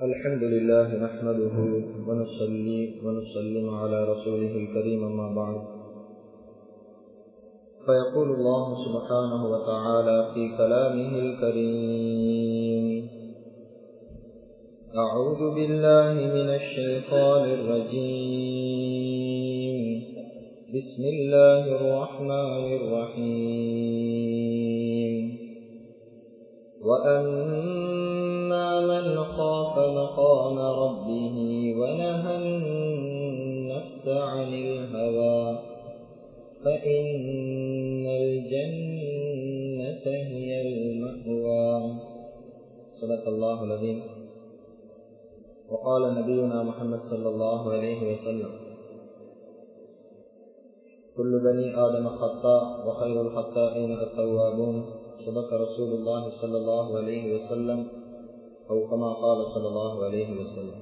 الحمد لله نحمده ونصلي ونسلم على رسوله الكريم أما بعد فيقول الله سبحانه وتعالى في كلامه الكريم أعوذ بالله من الشيطان الرجيم بسم الله الرحمن الرحيم وأما من خاف مقام ربه ونهى النفس عن الهوى فإن الجنة هي المأوى صدق الله العظيم وقال نبينا محمد صلى الله عليه وسلم كل بني آدم خطاء وخير الخطائين التوابون صدق رسول الله صلى الله عليه وسلم أو كما قال صلى الله عليه وسلم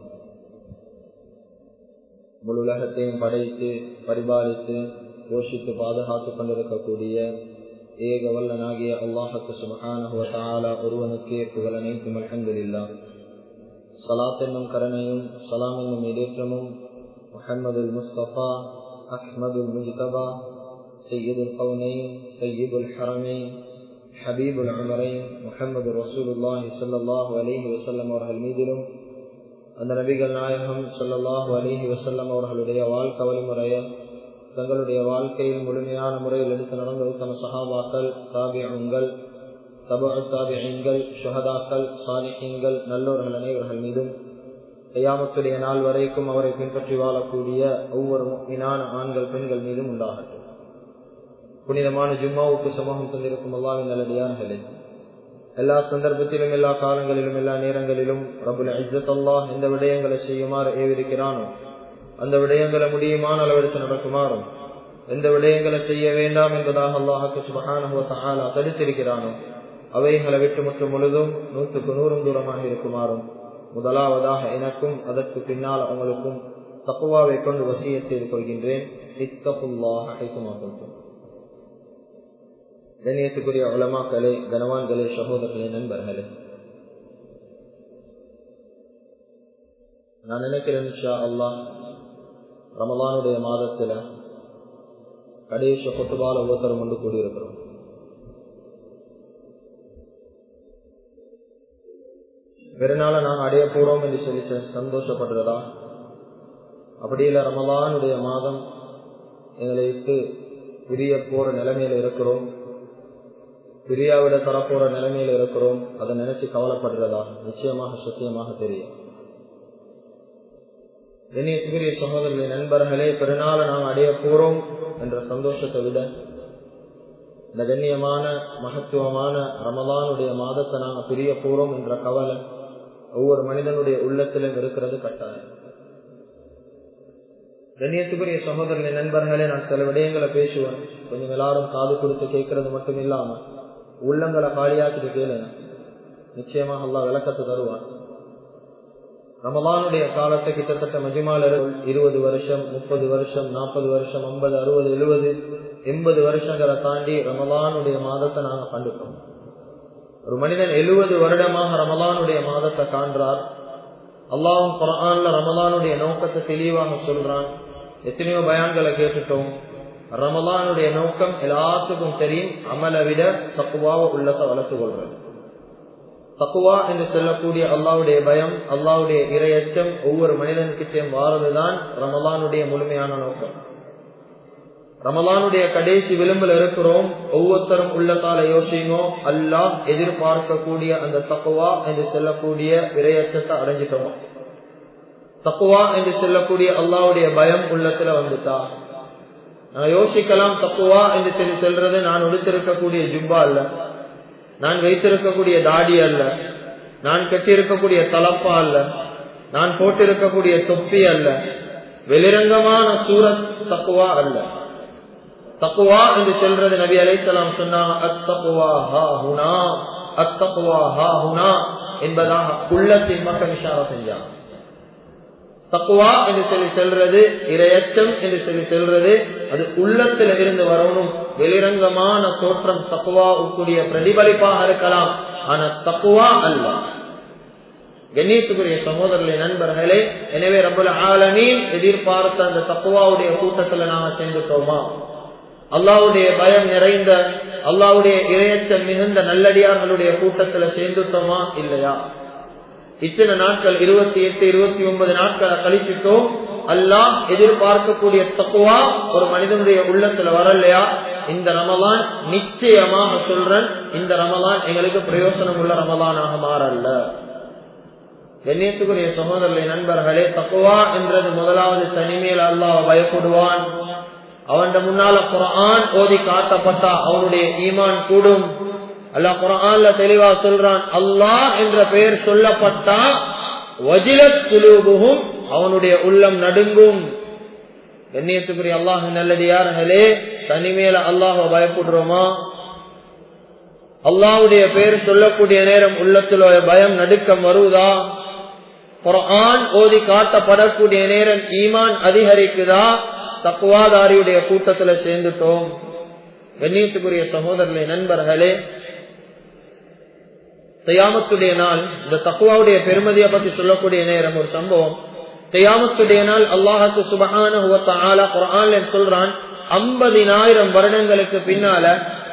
முழு உலகத்தையும் படைத்து பரிபாலித்து போஷித்து பாதுகாத்துக் கொண்டிருக்கக்கூடிய ஏக வல்லனாகிய அல்லாஹுக்கு சுபஹான ஒருவனுக்கே புகழ் அனைத்தும் அல்ஹம்துலில்லா சலாத் என்னும் கரணையும் சலாம் என்னும் இடேற்றமும் முஹம்மதுல் முஸ்தபா அஹ்மதுல் முஜ்தபா சையீதுல் கவுனைன் சையீதுல் ஹரமைன் ஹபீபுல் உமரைன் முஹம்மது ரசூலுல்லாஹி ஸல்லல்லாஹு அலைஹி வஸல்லம் அவர்கள் மீதிலும் அந்த நபிகள் நாயகம் ஸல்லல்லாஹு அலைஹி வஸல்லம் அவர்களுடைய வாழ்க்கை வழிமுறையை தங்களுடைய வாழ்க்கையில் முழுமையான முறையில் எடுத்து நடந்த உத்தம சஹாபாக்கள் தாபியங்கள் தபு தாபியங்கள் சுஹதாக்கள் சாலிஹீன்கள் நல்லோர்கள் அனைவர்கள் மீதும் கையாமத்துடைய நாள் வரைக்கும் அவரை பின்பற்றி வாழக்கூடிய ஒவ்வொரு மீனான ஆண்கள் பெண்கள் மீதும் உண்டாகட்டும் புனிதமான ஜும்மாவுக்கு சமூகம் தந்திருக்கும் அல்லாவின் நல்லடியார்களே எல்லா சந்தர்ப்பத்திலும் எல்லா காலங்களிலும் எல்லா நேரங்களிலும் ரபுல் இஜத் அல்லாஹ் எந்த விடயங்களை செய்யுமாறு ஏவிருக்கிறானோ அந்த விடயங்களை முடியுமான அளவெடுத்து நடக்குமாறும் எந்த விடயங்களை செய்ய வேண்டாம் என்பதாக அல்லாஹுக்கு சுபகான தடுத்திருக்கிறானோ அவைகளை விட்டு முற்று முழுதும் நூற்றுக்கு நூறும் தூரமாக இருக்குமாறும் முதலாவதாக எனக்கும் அதற்கு பின்னால் அவங்களுக்கும் தப்புவாவை கொண்டு வசியத்தில் கொள்கின்றேன் கண்ணியத்துக்குரிய உலமாக்களே கனவான்களே சகோதரர்களே நண்பர்களே நான் நினைக்கிறேன் ஷா அல்லாஹ் ரமலானுடைய மாதத்துல கடைசி கொத்துபால ஒவ்வொருத்தரும் கொண்டு கூடியிருக்கிறோம் பெருநாள நாங்கள் அடைய போறோம் என்று சொல்லி சந்தோஷப்படுறதா அப்படி இல்லை ரமலானுடைய மாதம் எங்களை விட்டு பிரிய போற நிலைமையில இருக்கிறோம் பிரியாவிட தரப்போற நிலைமையில இருக்கிறோம் அதை நினைச்சு கவலைப்படுறதா நிச்சயமாக சத்தியமாக தெரியும் கண்ணியத்துக்குரிய சகோதரர்களே நண்பர்களே பெருநாள நாம் அடைய போறோம் என்ற சந்தோஷத்தை விட இந்த கண்ணியமான மகத்துவமான ரமலானுடைய மாதத்தை நாங்கள் பிரிய போறோம் என்ற கவலை ஒவ்வொரு மனிதனுடைய உள்ளத்திலும் இருக்கிறது கட்டாயம் கண்ணியத்துக்குரிய சகோதரர்களின் நண்பர்களே நான் சில விடயங்களை பேசுவேன் கொஞ்சம் எல்லாரும் காது கொடுத்து கேட்கறது மட்டும் இல்லாம உள்ளங்களை காலியாக்கிட்டு கேளுங்க நிச்சயமாக எல்லாம் விளக்கத்தை தருவான் ரமலானுடைய காலத்தை கிட்டத்தட்ட மஜிமால இருபது வருஷம் முப்பது வருஷம் நாற்பது வருஷம் ஐம்பது அறுபது எழுபது எண்பது வருஷங்களை தாண்டி ரமலானுடைய மாதத்தை நாங்க கண்டுட்டோம் ஒரு மனிதன் எழுபது வருடமாக ரமலானுடைய மாதத்தை காண்றார் அல்லாவும் குரான்ல ரமலானுடைய நோக்கத்தை தெளிவாக சொல்றான் எத்தனையோ பயான்களை கேட்டுட்டோம் ரமலானுடைய நோக்கம் எல்லாத்துக்கும் தெரியும் அமலை விட தப்புவாக உள்ளத்தை வளர்த்து கொள்றது தக்குவா என்று சொல்லக்கூடிய அல்லாவுடைய பயம் அல்லாவுடைய இரையச்சம் ஒவ்வொரு மனிதனுக்கிட்டையும் வாரதுதான் ரமலானுடைய முழுமையான நோக்கம் ரமலானுடைய கடைசி விளிம்பில் இருக்கிறோம் ஒவ்வொருத்தரும் உள்ளத்தால யோசிங்கோ அல்லாஹ் எதிர்பார்க்கக்கூடிய அந்த தக்குவா என்று சொல்லக்கூடிய இரையச்சத்தை அடைஞ்சிட்டோம் தக்குவா என்று சொல்லக்கூடிய அல்லாவுடைய பயம் உள்ளத்துல வந்துட்டா நான் யோசிக்கலாம் தக்குவா என்று சொல்லி செல்றது நான் உடுத்திருக்கக்கூடிய ஜுப்பா அல்ல நான் வைத்திருக்கக்கூடிய தாடி அல்ல நான் கட்டியிருக்கக்கூடிய தலப்பா அல்ல நான் போட்டிருக்கக்கூடிய தொப்பி அல்ல வெளிரங்கமான சூரத் தக்குவா அல்ல தக்குவா என்று செல்றது நபி அலைசலாம் சொன்னாங்க அத்தகுவா ஹா ஹுனா அத்தகுவா ஹா ஹுனா என்பதாக உள்ளத்தின் மக்கள் விஷாரம் செஞ்சாங்க தக்குவா என்று சொல்லி செல்றது இரையச்சம் என்று சொல்லி செல்றது அது உள்ளத்துல இருந்து வரணும் வெளிரங்கமான தோற்றம் தக்குவா கூடிய பிரதிபலிப்பாக இருக்கலாம் ஆனா தக்குவா அல்ல கண்ணியத்துக்குரிய சகோதரர்களே நண்பர்களே எனவே ரபுல் ஆலமீன் எதிர்பார்த்த அந்த தக்குவாவுடைய கூட்டத்துல நாம சேர்ந்துட்டோமா அல்லாவுடைய பயம் நிறைந்த அல்லாவுடைய இறையச்சம் மிகுந்த நல்லடியார்களுடைய கூட்டத்துல சேர்ந்துட்டோமா இல்லையா இத்தனை நாட்கள் இருபத்தி எட்டு இருபத்தி ஒன்பது நாட்களை கழிச்சிட்டோம் அல்லாஹ் எதிர்பார்க்கக்கூடிய தக்குவா ஒரு மனிதனுடைய உள்ளத்துல வரலையா இந்த ரமலான் நிச்சயமாக சொல்றேன் இந்த ரமலான் எங்களுக்கு பிரயோசனம் உள்ள ரமலானாக மாறல்ல கண்ணியத்துக்குரிய சகோதரர்களை நண்பர்களே தக்குவா என்றது முதலாவது தனிமேல் அல்லாஹ் பயப்படுவான் அவன் முன்னால குரான் ஓதி காட்டப்பட்டா அவனுடைய ஈமான் கூடும் அல்லாஹ் குரான்ல தெளிவா சொல்றான் அல்லாஹ் என்ற பெயர் சொல்லப்பட்டா வஜிலத் குலூபுகும் அவனுடைய உள்ளம் நடுங்கும் கண்ணியத்துக்குரிய அல்லாஹ் நல்லடியார்களே தனிமேல அல்லாஹ பயப்படுறோமா அல்லாவுடைய பெயர் சொல்லக்கூடிய நேரம் உள்ளத்துல பயம் நடுக்கம் வருவதா குரான் ஓதி காட்டப்படக்கூடிய நேரம் ஈமான் அதிகரிக்குதா தக்குவாதாரியுடைய கூட்டத்துல சேர்ந்துட்டோம் கண்ணியத்துக்குரிய சகோதரர்களே நண்பர்களே தையாமத்துடைய நாள் இந்த தக்குவாவுடைய பெருமதியை பத்தி சொல்லக்கூடிய நேரம் ஒரு சம்பவம் தையாமத்துடைய நாள் அல்லாஹுக்கு சுபகான குரான் சொல்றான் ஐம்பதினாயிரம் வருடங்களுக்கு பின்னால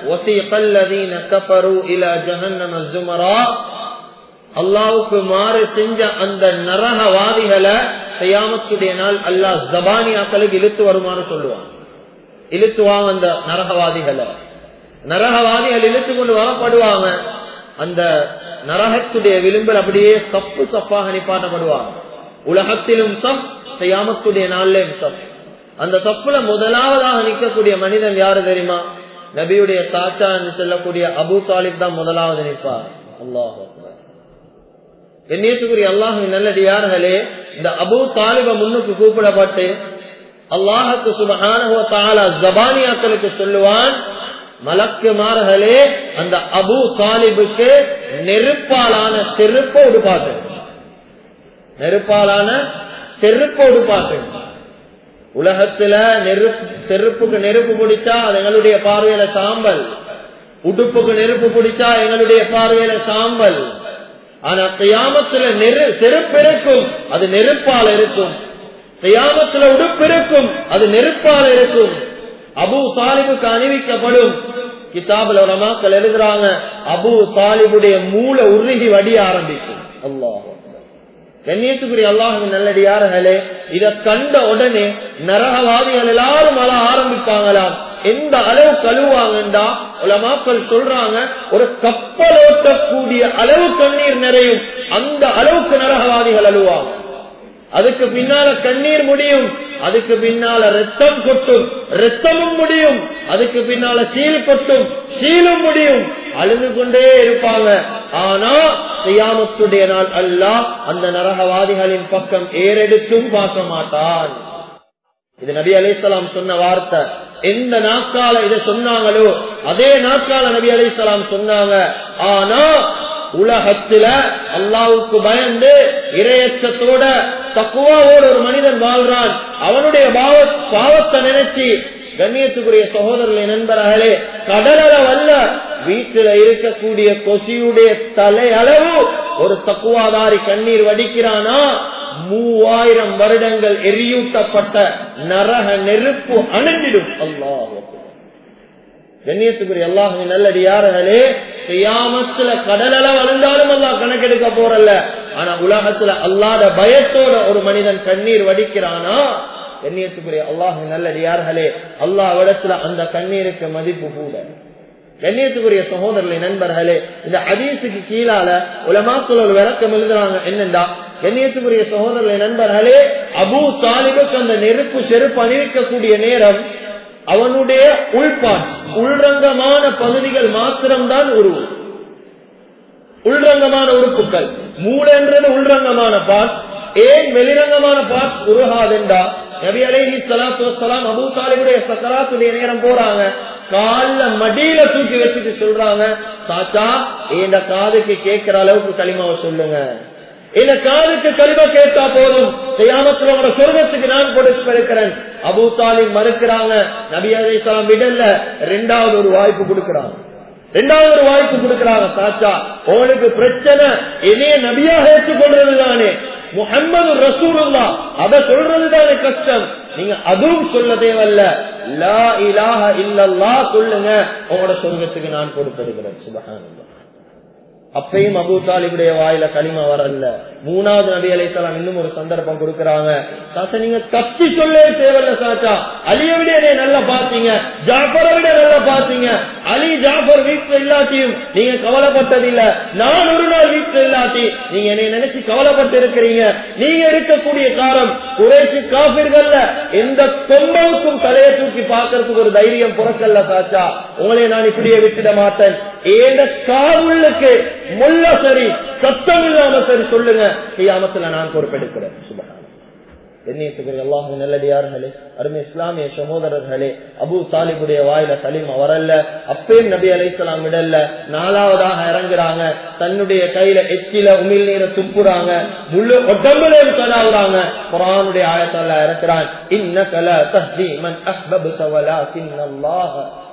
அல்லாவுக்கு மாறு செஞ்ச அந்த நரகவாதிகளை கையாமத்துடைய நாள் அல்லாஹ் ஜபானியாக்களுக்கு இழுத்து வருமாறு சொல்லுவான் இழுத்துவாங்க அந்த நரகவாதிகளை நரகவாதிகள் இழுத்து கொண்டு வரப்படுவாங்க அந்த நரகத்துடைய விளிம்பில் அப்படியே சப்பு சப்பாக நிப்பாட்டப்படுவாங்க உலகத்திலும் சப் கையாமத்துடைய நாளிலும் சப் அந்த சப்புல முதலாவதாக நிற்கக்கூடிய மனிதன் யாரு தெரியுமா நபியுடைய தாத்தா என்று சொல்லக்கூடிய அபு தாலிப் தான் முதலாவது நிற்பார் அல்லாஹ் கண்ணியத்துக்குரிய அல்லாஹு நல்லடியார்களே இந்த அபு தாலிப முன்னுக்கு கூப்பிடப்பட்டு அல்லாஹுக்கு சுபகான ஜபானியாக்களுக்கு சொல்லுவான் மலக்குமார்களே அந்த அபு தாலிபுக்கு நெருப்பாலான செருப்பை உடுப்பாட்டு நெருப்பாலான செருப்பை உடுப்பாட்டு உலகத்துல நெருப்பு செருப்புக்கு நெருப்பு பிடிச்சா அது எங்களுடைய பார்வையில சாம்பல் உடுப்புக்கு நெருப்பு பிடிச்சா எங்களுடைய பார்வையில சாம்பல் ஆனா கையாமத்துல நெரு செருப்பு இருக்கும் அது நெருப்பால் இருக்கும் கையாமத்துல உடுப்பு இருக்கும் அது நெருப்பால் இருக்கும் அபு சாலிபுக்கு அணிவிக்கப்படும் கிதாபுல ரமாக்கள் எழுதுறாங்க அபு சாலிபுடைய மூளை உருகி வடிய ஆரம்பிக்கும் அல்லாஹ் கண்ணியத்துக்குரிய அல்லாஹின் நல்லடியார்களே இத கண்ட உடனே நரகவாதிகள் எல்லாரும் அழ ஆரம்பிப்பாங்களாம் எந்த அளவு கழுவாங்கண்டா உலமாக்கள் சொல்றாங்க ஒரு கப்பல் ஓட்டக்கூடிய அளவு கண்ணீர் நிறையும் அந்த அளவுக்கு நரகவாதிகள் அழுவாங்க அதுக்கு பின்னால கண்ணீர் முடியும் அதுக்கு பின்னால ரத்தம் கொட்டும் ரத்தமும் முடியும் அதுக்கு பின்னால சீல் கொட்டும் சீலும் முடியும் அழுது கொண்டே இருப்பாங்க ஆனா செய்யாமத்துடைய நாள் அல்ல அந்த நரகவாதிகளின் பக்கம் ஏறெடுத்தும் பார்க்க மாட்டான் இது நபி அலிசலாம் சொன்ன வார்த்தை எந்த நாட்கால இதை சொன்னாங்களோ அதே நாட்கால நபி அலிசலாம் சொன்னாங்க ஆனா உலகத்துல அல்லாவுக்கு பயந்து இரையச்சத்தோட தக்குவாவோட ஒரு மனிதன் வாழ்றான் அவனுடைய பாவத்தை நினைச்சு கண்ணியத்துக்குரிய சகோதரர்களை நண்பர்களே கடலளவல்ல வீட்டுல இருக்கக்கூடிய கொசியுடைய தலை அளவு ஒரு தக்குவாதாரி கண்ணீர் வடிக்கிறானா மூவாயிரம் வருடங்கள் எரியூட்டப்பட்ட நரக நெருப்பு அணைஞ்சிடும் அல்லாஹ் கண்ணியத்துக்குரிய அல்லாஹின் நல்லடியார்களே செய்யாமத்துல கடலள வளர்ந்தாலும் அல்லா கணக்கெடுக்க போறல்ல ஆனா உலகத்துல அல்லாத பயத்தோட ஒரு மனிதன் கண்ணீர் வடிக்கிறானா கண்ணியத்துக்குரிய அல்லாஹின் நல்லடியார்களே அல்லா இடத்துல அந்த கண்ணீருக்கு மதிப்பு கூட கண்ணியத்துக்குரிய சகோதரர்களை நண்பர்களே இந்த ஹதீஸுக்கு கீழால உலமாக்கள் ஒரு விளக்கம் எழுதுறாங்க என்னண்டா கண்ணியத்துக்குரிய சகோதரர்களை நண்பர்களே அபு தாலிபுக்கு அந்த நெருப்பு செருப்பு அணிவிக்கக்கூடிய நேரம் அவனுடைய உள்பாட் உள்ரங்கமான பகுதிகள் மாத்திரம்தான் உருவம் உள்ரங்கமான உறுப்புகள் மூலன்றது உள்ரங்கமான பாட் ஏன் வெளிரங்கமான பாட் உருகாதென்றா நபி அலைஹி சலாத்து வசலாம் அபு தாலிபுடைய சக்கராத்துடைய நேரம் போறாங்க கால மடியில தூக்கி வச்சுட்டு சொல்றாங்க சாச்சா இந்த காதுக்கு கேட்கிற அளவுக்கு களிமாவை சொல்லுங்க இந்த காதுக்கு கலிம கேட்டா போதும் செய்யாமத்துல உங்களோட சொர்க்கத்துக்கு நான் கொடுத்து இருக்கிறேன் அபு தாலிம் மறுக்கிறாங்க நபி அலிசலாம் விடல்ல ரெண்டாவது ஒரு வாய்ப்பு கொடுக்கிறாங்க ரெண்டாவது ஒரு வாய்ப்பு கொடுக்கிறாங்க சாச்சா உங்களுக்கு பிரச்சனை என்னைய நபியாக ஏற்றுக்கொள்றது தானே முகம்மது ரசூலுல்லா அத சொல்றது தானே கஷ்டம் நீங்க அதுவும் சொல்ல தேவல்ல லா இலாஹ இல்லல்லா சொல்லுங்க உங்களோட சொர்க்கத்துக்கு நான் கொடுத்திருக்கிறேன் சுபஹானல்லாஹ் அப்பையும் அபு தாலிபுடைய வாயில களிமா வரல மூணாவது நபி அலைத்தலாம் இன்னும் ஒரு சந்தர்ப்பம் கொடுக்கறாங்க சாச்சா நீங்க கத்தி சொல்லே தேவையில்ல சாச்சா அலிய விட என்னை நல்லா பாத்தீங்க ஜாஃபரை விட நல்லா பாத்தீங்க அலி ஜாஃபர் வீட்டுல இல்லாட்டியும் நீங்க கவலைப்பட்டதில்ல நான் ஒரு நாள் வீட்டுல இல்லாட்டி நீங்க என்னை நினைச்சு கவலைப்பட்டு இருக்கிறீங்க நீங்க இருக்கக்கூடிய காரம் குறைச்சி காப்பீர்கள்ல எந்த தொம்பவுக்கும் தலையை தூக்கி பார்க்கறதுக்கு ஒரு தைரியம் புறக்கல்ல சாச்சா உங்களை நான் இப்படியே விட்டுட மாட்டேன் ஏந்த காவுளுக்கு முல்ல சரி சத்தம் இல்லாம சரி சொல்லுங்க கியாமத்துல நான் பொறுப்பெடுக்கிறேன் சுபகான எண்ணியத்துக்குரிய அல்லாஹு நல்லடியார்களே அருமை இஸ்லாமிய சகோதரர்களே அபு தாலிபுடைய வாயில சலீம் வரல அப்பேன் நபி அலைசலாம் விடல்ல நாலாவதாக இறங்குறாங்க தன்னுடைய கையில எச்சில உமிழ் நீரை துப்புறாங்க முழு உடம்புலையும் கலாவுறாங்க குரானுடைய ஆயத்தால இறக்குறான் இன்ன கல தஹ்தி மன் அஹ்பப்த வலாகின் அல்லாஹ்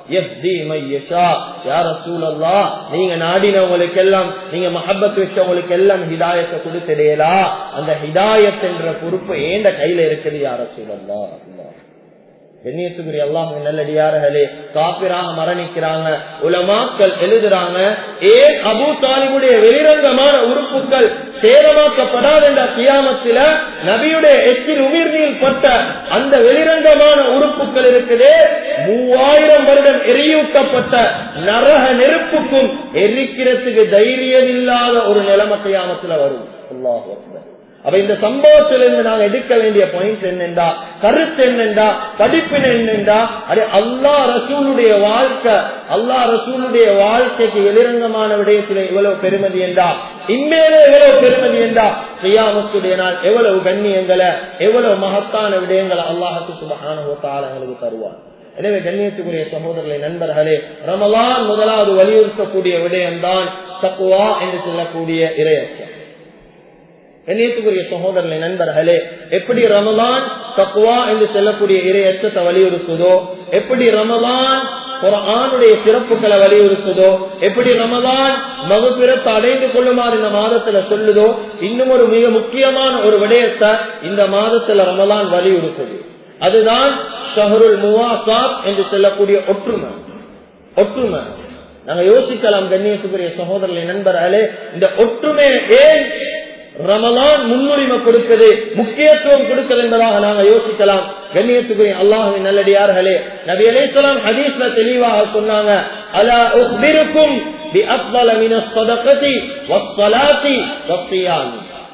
நீங்க நாடினவங்களுக்கு எல்லாம் நீங்க மஹபத் வச்சவங்களுக்கு எல்லாம் ஹிதாயத்தை கொடுத்துடையலா அந்த ஹிதாயத் என்ற பொறுப்பு ஏண்ட கையில இருக்குது யார சூழல்லா கண்ணியத்துக்குரிய அல்லாஹ் நல்லடியார்களே காப்பிராக மரணிக்கிறாங்க உலமாக்கள் எழுதுறாங்க ஏன் அபு தாலிபுடைய வெளிரங்கமான உறுப்புகள் சேதமாக்கப்படாத என்ற கியாமத்தில நபியுடைய எச்சில் உமிர்நீர் பட்ட அந்த வெளிரங்கமான உறுப்புகள் இருக்குது மூவாயிரம் வருடம் எரியூட்டப்பட்ட நரக நெருப்புக்கும் எரிக்கிறதுக்கு தைரியம் இல்லாத ஒரு நிலைமை கியாமத்துல வரும் அல்லாஹ் அப்ப இந்த சம்பவத்திலிருந்து நாங்க எடுக்க வேண்டிய பாயிண்ட் என்னென்றா கருத்து என்னென்றா படிப்பின் என்னென்றா அது அல்லா ரசூலுடைய வாழ்க்கை அல்லா ரசூலுடைய வாழ்க்கைக்கு எதிரங்கமான விடயத்தில் எவ்வளவு பெருமதி என்றா இம்மேலே எவ்வளவு பெருமதி என்றா செய்யாமத்துடைய நாள் எவ்வளவு கண்ணியங்களை எவ்வளவு மகத்தான விடயங்களை அல்லாஹத்து சுபகானுக்கு தருவார் எனவே கண்ணியத்துக்குரிய சகோதரர்களை நண்பர்களே ரமலான் முதலாவது வலியுறுத்தக்கூடிய விடயம்தான் தக்குவா என்று சொல்லக்கூடிய இரையச்சம் கண்ணியத்துக்குரிய சகோதரனை நண்பர்களே எப்படி ரமலான் தக்குவா என்று செல்லக்கூடிய இறை அச்சத்தை வலியுறுத்துதோ எப்படி ரமலான் ஒரு ஆணுடைய சிறப்புகளை வலியுறுத்துதோ எப்படி ரமலான் மகுபிறத்தை அடைந்து கொள்ளுமாறு இந்த மாதத்துல சொல்லுதோ இன்னும் ஒரு மிக முக்கியமான ஒரு விடயத்தை இந்த மாதத்துல ரமலான் வலியுறுத்துது அதுதான் ஷஹருல் முவாசாத் என்று சொல்லக்கூடிய ஒற்றுமை ஒற்றுமை நாங்க யோசிக்கலாம் கண்ணியத்துக்குரிய சகோதரர்களை நண்பர்களே இந்த ஒற்றுமை ஏன் ரமலான் முன்னுரிமை கொடுக்குது முக்கியத்துவம் கொடுக்குது என்பதாக நாங்க யோசிக்கலாம் கண்ணியத்துக்குரிய அல்லாஹுவின் நல்லடியார்களே நபி அலைசலாம் ஹதீஸ்ல தெளிவாக சொன்னாங்க அலா உக்பிருக்கும் بأفضل من الصدقة والصلاة والصيام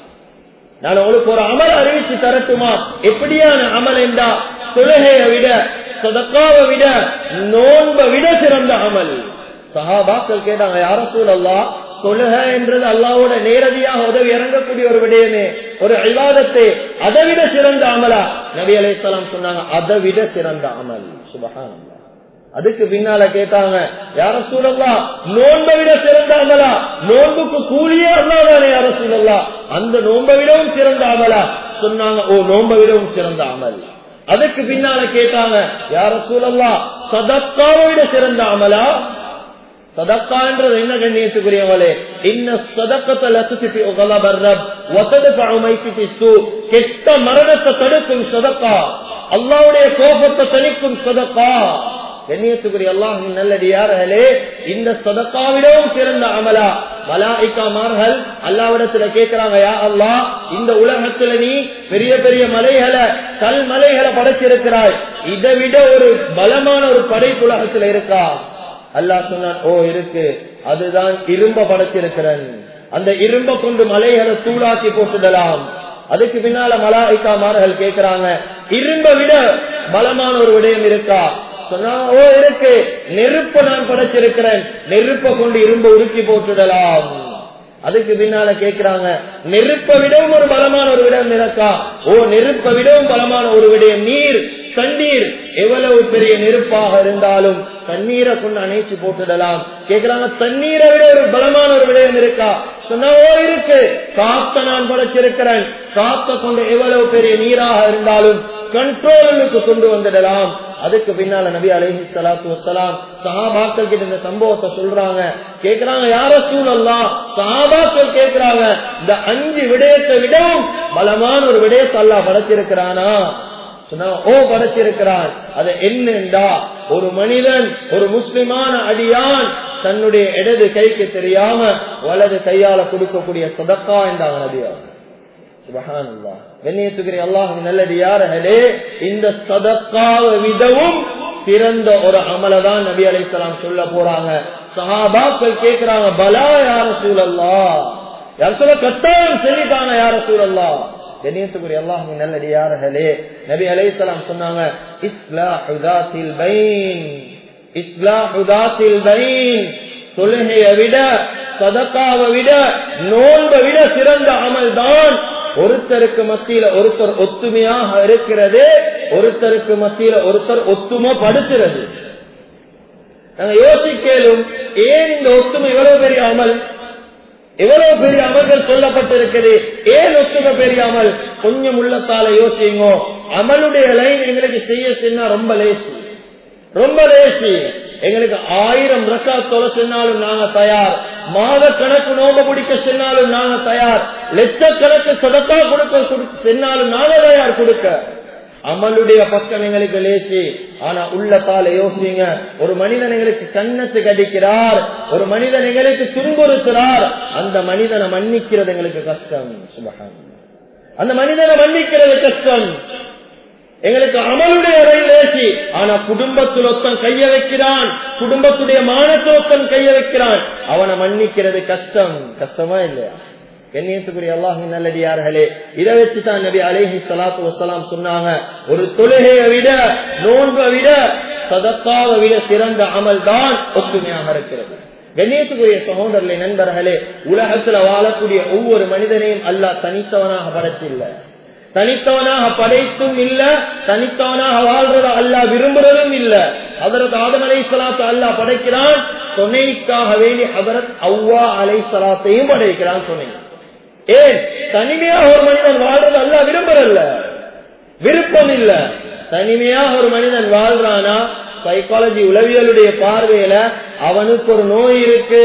நான் உங்களுக்கு ஒரு அமல் அறிவிச்சு தரட்டுமா எப்படியான அமல் என்றா தொழுகையை விட சதக்காவை விட நோன்பை விட சிறந்த அமல் சஹாபாக்கள் கேட்டாங்க யார சூழல்லா தொழுக என்றது அல்லாவோட நேரடியாக உதவி இறங்கக்கூடிய ஒரு விடயமே ஒரு விவாதத்தை அதை விட சிறந்த அமலா நபி அலைசலாம் சொன்னாங்க அதை விட சிறந்த அமல் சுபகான் அதுக்கு பின்னால கேட்டாங்க யார சூழல்லா நோன்பை விட சிறந்த அமலா நோன்புக்கு கூலியே அல்லாதானே யார சூழல்லா அந்த நோன்பை விடவும் சிறந்த அமலா சொன்னாங்க ஓ நோன்பை விடவும் சிறந்த அமல் அதுக்கு பின்னால கேட்டாங்க யார சூழல்லா சதக்காவை விட சிறந்த அமலா சதக்கான்றது என்ன கண்ணியத்துக்குரியவளே இன்ன சதக்கத்தை கெட்ட மரணத்தை தடுக்கும் சதக்கா அல்லாவுடைய கோபத்தை தணிக்கும் சதக்கா கண்ணியத்துக்குரிய அல்லாஹ் நல்லடியார்களே இந்த சதக்காவிடவும் சிறந்த அமலா மலாய்க்காமார்கள் அல்லாவிடத்துல கேட்கிறாங்க யா அல்லா இந்த உலகத்துல நீ பெரிய பெரிய மலைகளை கல் மலைகளை படைச்சிருக்கிறாய் இதை விட ஒரு பலமான ஒரு படைப்பு உலகத்துல இருக்கா அல்லாஹ் சொன்னான் ஓ இருக்கு அதுதான் இரும்ப படைச்சிருக்கிறேன் அந்த இரும்ப கொண்டு மலைகளை தூளாக்கி போட்டுடலாம் அதுக்கு பின்னால மலாய்க்கா மார்கள் கேட்கிறாங்க இரும்ப விட பலமான ஒரு விடயம் இருக்கா சொன்னா ஓ இருக்கு நெருப்ப நான் படைச்சிருக்கிறேன் நெருப்ப கொண்டு இரும்ப உருக்கி போட்டுடலாம் அதுக்கு பின்னால கேட்கிறாங்க நெருப்ப விடவும் ஒரு பலமான ஒரு விடம் இருக்கா ஓ நெருப்ப விடவும் பலமான ஒரு விடயம் நீர் தண்ணீர் எவ்வளவு பெரிய நெருப்பாக இருந்தாலும் தண்ணீரை கொண்டு அணைச்சு போட்டுடலாம் கேட்கிறாங்க தண்ணீரை விட ஒரு பலமான ஒரு விடயம் இருக்கா சொன்னவோ இருக்கு காத்த நான் படைச்சிருக்கிறேன் காத்த கொண்டு எவ்வளவு பெரிய நீராக இருந்தாலும் கண்ட்ரோலுக்கு கொண்டு வந்துடலாம் அதுக்கு பின்னால நபி அலைஹி ஸலாத்து வஸலாம் சஹாபாக்கள் கிட்ட இந்த சம்பவத்தை சொல்றாங்க கேக்குறாங்க யார சூழல்லாம் சஹாபாக்கள் கேக்குறாங்க இந்த அஞ்சு விடயத்தை விடவும் பலமான ஒரு விடயத்தை அல்லாஹ் படைச்சிருக்கிறானா சொன்னா ஓ படைச்சிருக்கிறான் அது என்னண்டா ஒரு மனிதன் ஒரு முஸ்லிமான அடியான் தன்னுடைய இடது கைக்கு தெரியாம வலது கையால கொடுக்கக்கூடிய சதக்கா என்றாங்க நபியா சுபஹானல்லாஹ் கண்ணியத்துக்குரிய அல்லாஹ் நல்லடியார்களே இந்த சதக்காவை விடவும் சிறந்த ஒரு அமலதான் நபி அலைஹிஸ்ஸலாம் சொல்ல போறாங்க சஹாபாக்கள் கேக்குறாங்க பலா யார சூழல்லா யார் சொல்ல கட்டாயம் சொல்லிட்டாங்க யார சூழல்லா கண்ணியத்துக்குரிய அல்லாஹ் நல்லடியார்களே நபி அலைஹிஸ்ஸலாம் சொன்னாங்க இஸ்லாஹுதாத்தில் பைன் இஸ்லாஹுதாத்தில் பைன் தொழுகையை விட சதக்காவை விட நோன்பை விட சிறந்த அமல் தான் ஒருத்தருக்கு மத்தியில ஒருத்தர் ஒத்துமையாக இருக்கிறது ஒருத்தருக்கு மத்தியில ஒருத்தர் ஒத்துமை படுத்துறது நாங்க யோசிக்கலும் ஏன் இந்த ஒத்துமை இவ்வளவு பெரிய அமல் எவ்வளவு பெரிய அமல்கள் சொல்லப்பட்டிருக்கிறது ஏன் ஒத்துமை பெரிய அமல் கொஞ்சம் உள்ளத்தால யோசிங்க அமலுடைய லைன் எங்களுக்கு செய்ய சொன்னா ரொம்ப லேசி ரொம்ப லேசி எங்களுக்கு ஆயிரம் ரக்கா தொலை சொன்னாலும் நாங்க தயார் மாத கணக்கு நோம்ப பிடிக்க சொன்னாலும் நாங்க தயார் லட்சக்கணக்கு சதக்கா கொடுக்க சொன்னாலும் நாங்க தயார் கொடுக்க அமலுடைய பக்கம் எங்களுக்கு லேசி ஆனா உள்ளத்தால யோசிங்க ஒரு மனிதன் எங்களுக்கு கண்ணத்து கடிக்கிறார் ஒரு மனிதன் எங்களுக்கு துன்புறுத்துறார் அந்த மனிதனை மன்னிக்கிறது எங்களுக்கு கஷ்டம் சுபகான் அந்த மனிதனை மன்னிக்கிறது கஷ்டம் எங்களுக்கு அமலுடைய ரயில் ஏசி ஆனா குடும்பத்தில் ஒத்தன் கைய வைக்கிறான் குடும்பத்துடைய மானத்தில் ஒத்தன் கைய வைக்கிறான் அவனை மன்னிக்கிறது கஷ்டம் கஷ்டமா இல்லையா கண்ணியத்துக்குரிய அல்லாஹின் நல்லடியார்களே இதை வச்சுதான் நபி அலேஹி சலாத்து வசலாம் சொன்னாங்க ஒரு தொழுகையை விட நோன்பை விட சதக்காவை விட சிறந்த அமல் தான் ஒற்றுமையாக இருக்கிறது கண்ணியத்துக்குரிய சகோதரர்களே நண்பர்களே உலகத்துல வாழக்கூடிய ஒவ்வொரு மனிதனையும் அல்லாஹ் தனித்தவனாக படைச்சில்லை தனித்தவனாக படைத்தும் இல்ல தனித்தவனாக வாழ்றத அல்லா விரும்புறதும் இல்ல அதற்கு ஆதம் அலை சலாத்து அல்லா படைக்கிறான் துணைக்காக வேண்டி அதரத் அவ்வா அலை சலாத்தையும் படைக்கிறான் துணை ஏன் தனிமையாக ஒரு மனிதன் வாழ்றது அல்லா விரும்புறல்ல விருப்பம் இல்ல தனிமையாக ஒரு மனிதன் வாழ்றானா சைக்காலஜி உளவியலுடைய பார்வையில அவனுக்கு ஒரு நோய் இருக்கு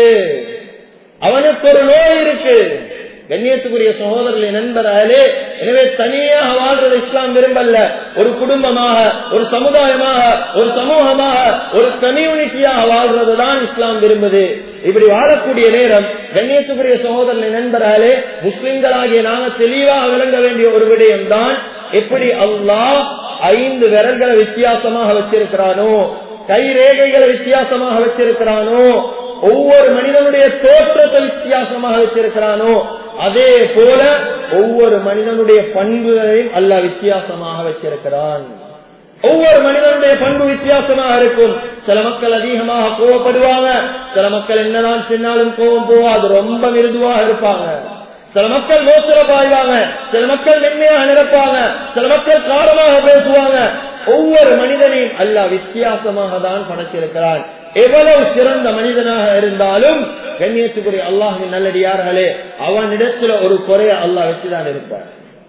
அவனுக்கு ஒரு நோய் இருக்கு கண்ணியத்துக்குரிய சகோதரர்களை நண்பர்களே எனவே தனியாக வாழ்றது இஸ்லாம் விரும்பல்ல ஒரு குடும்பமாக ஒரு சமுதாயமாக ஒரு சமூகமாக ஒரு கம்யூனிட்டியாக வாழ்றதுதான் இஸ்லாம் விரும்புது இப்படி வாழக்கூடிய நேரம் கண்ணியத்துக்குரிய சகோதரர்களை நண்பர்களே முஸ்லிம்களாகிய நாங்க தெளிவாக விளங்க வேண்டிய ஒரு விடயம் தான் எப்படி அல்லாஹ் ஐந்து விரல்களை வித்தியாசமாக வச்சிருக்கிறானோ கை ரேகைகளை வித்தியாசமாக வச்சிருக்கிறானோ ஒவ்வொரு மனிதனுடைய தோற்றத்தை வித்தியாசமாக வச்சிருக்கிறானோ அதே போல ஒவ்வொரு மனிதனுடைய பண்புகளையும் அல்ல வித்தியாசமாக வச்சிருக்கிறான் ஒவ்வொரு மனிதனுடைய பண்பு வித்தியாசமாக இருக்கும் சில மக்கள் அதிகமாக கோவப்படுவாங்க சில மக்கள் என்னதான் சொன்னாலும் கோவம் போவாது ரொம்ப மிருதுவாக இருப்பாங்க சில மக்கள் மோசர பாய்வாங்க சில மக்கள் மென்மையாக நினைப்பாங்க சில மக்கள் காரமாக பேசுவாங்க ஒவ்வொரு மனிதனையும் அல்ல வித்தியாசமாக தான் படைச்சிருக்கிறான் எவ்வளவு சிறந்த மனிதனாக இருந்தாலும் கண்ணியத்துக்குரிய அல்லாஹின் நல்லடியார்களே அவனிடத்துல ஒரு குறைய அல்லாஹ் வச்சுதான் இருப்பார்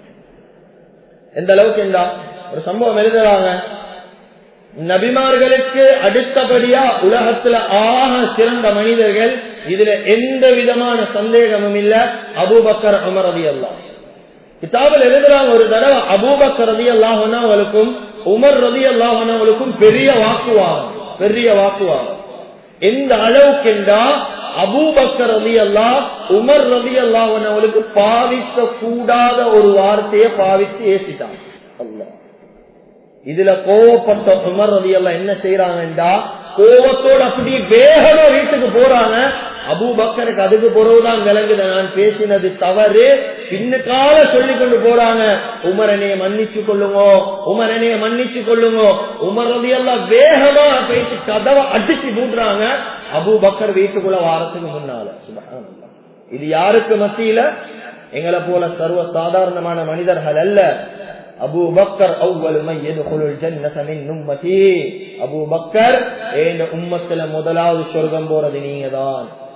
எந்த அளவுக்கு இருந்தா ஒரு சம்பவம் எழுதுறாங்க நபிமார்களுக்கு அடுத்தபடியா உலகத்துல ஆக சிறந்த மனிதர்கள் இதுல எந்த விதமான சந்தேகமும் இல்ல அபூபக்கர் அமர் ரதி அல்லா கிதாபில் எழுதுறாங்க ஒரு தடவை அபூபக்கர் ரதி அல்லாஹனாவளுக்கும் உமர் ரதி அல்லாஹனாவளுக்கும் பெரிய வாக்குவாதம் பெரிய வாக்குவாதம் எந்த அளவுக்கு என்றா அபூபக்கர் ரதி அல்லா உமர் ரதி அல்லாஹனவளுக்கு பாவிக்க கூடாத ஒரு வார்த்தையை பாவிச்சு ஏசிட்டாங்க அல்லா இதுல கோவப்பட்ட உமர் ரதி எல்லாம் என்ன செய்யறாங்கடா கோவத்தோட அப்படியே வேகமா வீட்டுக்கு போறாங்க அபு பக்கருக்கு அதுக்கு பிறகுதான் விளங்குது நான் பேசினது தவறு பின்னுக்கால சொல்லி கொண்டு போறாங்க உமரனைய மன்னிச்சு கொள்ளுங்க உமரனைய மன்னிச்சு கொள்ளுங்க உமர் ரதி எல்லாம் வேகமா பேசி கதவை அடிச்சு மூடுறாங்க அபு பக்கர் வீட்டுக்குள்ள வாரத்துக்கு முன்னால சுபஹானல்லாஹ். இது யாருக்கு மத்தியில எங்களை போல சர்வ சாதாரணமான மனிதர்கள் அல்ல அபு பக்கர் அபு பக்கர் உம்மத்துல முதலாவது சொர்க்கம் போறது நீங்க தான்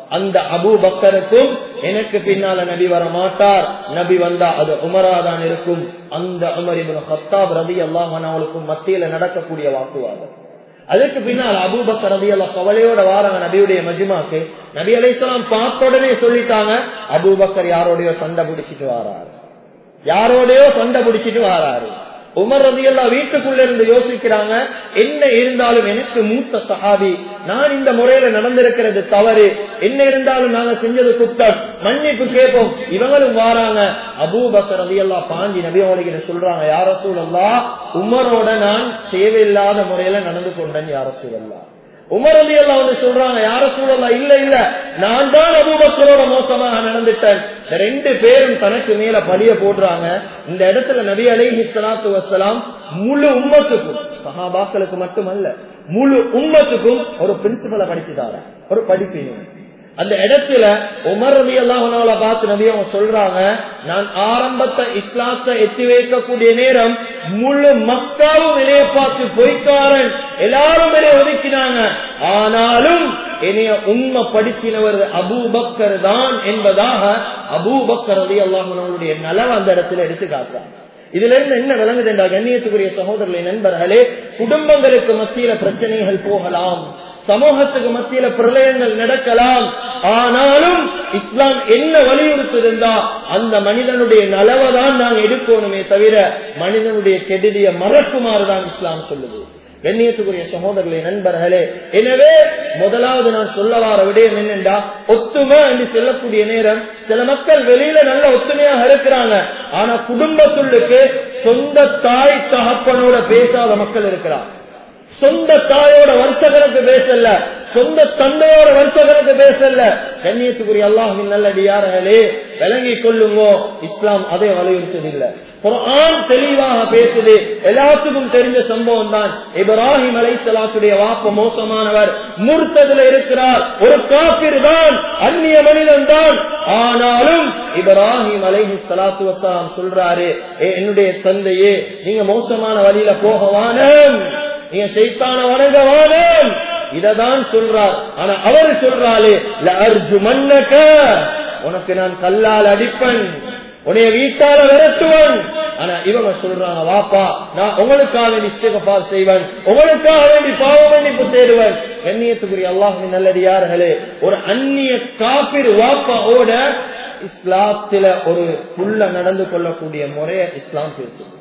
அந்த அபு பக்கருக்கும் எனக்கு பின்னால நபி வர மாட்டார் நபி வந்தா அது உமரா தான் இருக்கும் அந்த உமர் இப்னு ஹத்தாப் ரதி அல்லாஹனுக்கும் மத்தியில நடக்கக்கூடிய வாக்குவாதம் அதுக்கு பின்னால் அபூபக்கர் ரதி அல்லா கவலையோட வாராங்க நபியுடைய மஜ்மாக்கு நபி அலைசலாம் பார்த்த உடனே சொல்லிட்டாங்க அபூபக்கர் யாரோடயோ சண்டை பிடிச்சிட்டு வாராரு யாரோடயோ சண்டை பிடிச்சிட்டு வாராரு உமர் ரதி அல்லா வீட்டுக்குள்ள இருந்து யோசிக்கிறாங்க என்ன இருந்தாலும் எனக்கு மூத்த சஹாபி நான் இந்த முறையில நடந்திருக்கிறது தவறு என்ன இருந்தாலும் நாங்க செஞ்சது குத்தம் மன்னிப்பு கேட்போம் இவங்களும் வாராங்க அபூபக்கர் ரதி அல்லா பாஞ்சி நபியோட சொல்றாங்க யார சூழல்லா உமரோட நான் தேவையில்லாத முறையில நடந்து கொண்டேன் யார சூழல்லா உமர் அலி அல்லா வந்து சொல்றாங்க யார சூழலா இல்ல இல்ல நான் தான் அபூபக்கரோட மோசமாக நடந்துட்டேன் இந்த ரெண்டு பேரும் தனக்கு மேல பலிய போடுறாங்க இந்த இடத்துல நபி அலைஹி ஸலாத்து வஸலாம் முழு உம்மத்துக்கும் சஹாபாக்களுக்கு மட்டுமல்ல முழு உம்மத்துக்கும் ஒரு பிரின்சிபலை படிச்சுட்டார ஒரு படிப்பினை அந்த இடத்துல உமர் ரதி அல்லாஹனால பார்த்து நபி அவங்க சொல்றாங்க நான் ஆரம்பத்தை இஸ்லாத்தை எத்தி வைக்கக்கூடிய நேரம் முழு மக்காவும் என்னைய பார்த்து பொய்க்காரன் எல்லாரும் என்னை ஒதுக்கினாங்க ஆனாலும் என்னைய உண்மை படித்தினவர் அபூபக்கர் தான் என்பதாக அபூபக்கர் ரதி அல்லாஹனுடைய நலவு அந்த இடத்துல எடுத்து காட்டுறாங்க இதுல இருந்து என்ன விளங்குது என்றால் கண்ணியத்துக்குரிய சகோதரர்களை நண்பர்களே குடும்பங்களுக்கு மத்தியில பிரச்சனைகள் போகலாம் சமூகத்துக்கு மத்தியில பிரளயங்கள் நடக்கலாம் ஆனாலும் இஸ்லாம் என்ன வலியுறுத்திருந்தா அந்த மனிதனுடைய நலவை தான் நாங்கள் எடுக்கணுமே தவிர மனிதனுடைய கெடுதிய மறக்குமாறு தான் இஸ்லாம் சொல்லுது கண்ணியத்துக்குரிய சகோதரர்களே நண்பர்களே எனவே முதலாவது நான் சொல்ல வார விடயம் என்னென்றா ஒத்துமை என்று சொல்லக்கூடிய நேரம் சில மக்கள் வெளியில நல்ல ஒத்துமையாக இருக்கிறாங்க ஆனா குடும்பத்துள்ளுக்கு சொந்த தாய் தகப்பனோட பேசாத மக்கள் இருக்கிறார் சொந்த தாயோட வருஷகனுக்கு பேசல சொந்த தந்தையோட வருஷகனுக்கு பேசல கண்ணியத்துக்குரிய அல்லாஹின் நல்லடியார்களே விளங்கி கொள்ளுங்கோ இஸ்லாம் அதை வலியுறுத்ததில்லை குரான் தெளிவாக பேசுது எல்லாத்துக்கும் தெரிஞ்ச சம்பவம் தான் இப்ராஹிம் அலை சலாத்துடைய வாப்ப மோசமானவர் மூர்த்ததுல இருக்கிறார் ஒரு காப்பிர் தான் அந்நிய மனிதன் தான் ஆனாலும் இப்ராஹிம் அலைஹி சலாத்து வசலாம் சொல்றாரு என்னுடைய தந்தையே நீங்க மோசமான வழியில போகவான நீங்க செய்தான வணங்கவானம் இததான் சொல்றார் ஆனா அவர் சொல்றாரு அர்ஜு மன்னக்க உனக்கு நான் கல்லால் அடிப்பன் உன்னைய வீட்டால விரட்டுவன் ஆனா இவங்க சொல்றாங்க வாப்பா நான் உங்களுக்காக நிச்சயப்பா செய்வன் உங்களுக்காக வேண்டி பாவ மன்னிப்பு தேடுவன் கண்ணியத்துக்குரிய அல்லாஹின் நல்லடியார்களே ஒரு அந்நிய காப்பிர் வாப்பாவோட இஸ்லாத்தில ஒரு புள்ள நடந்து கொள்ளக்கூடிய முறைய இஸ்லாம் பேசுது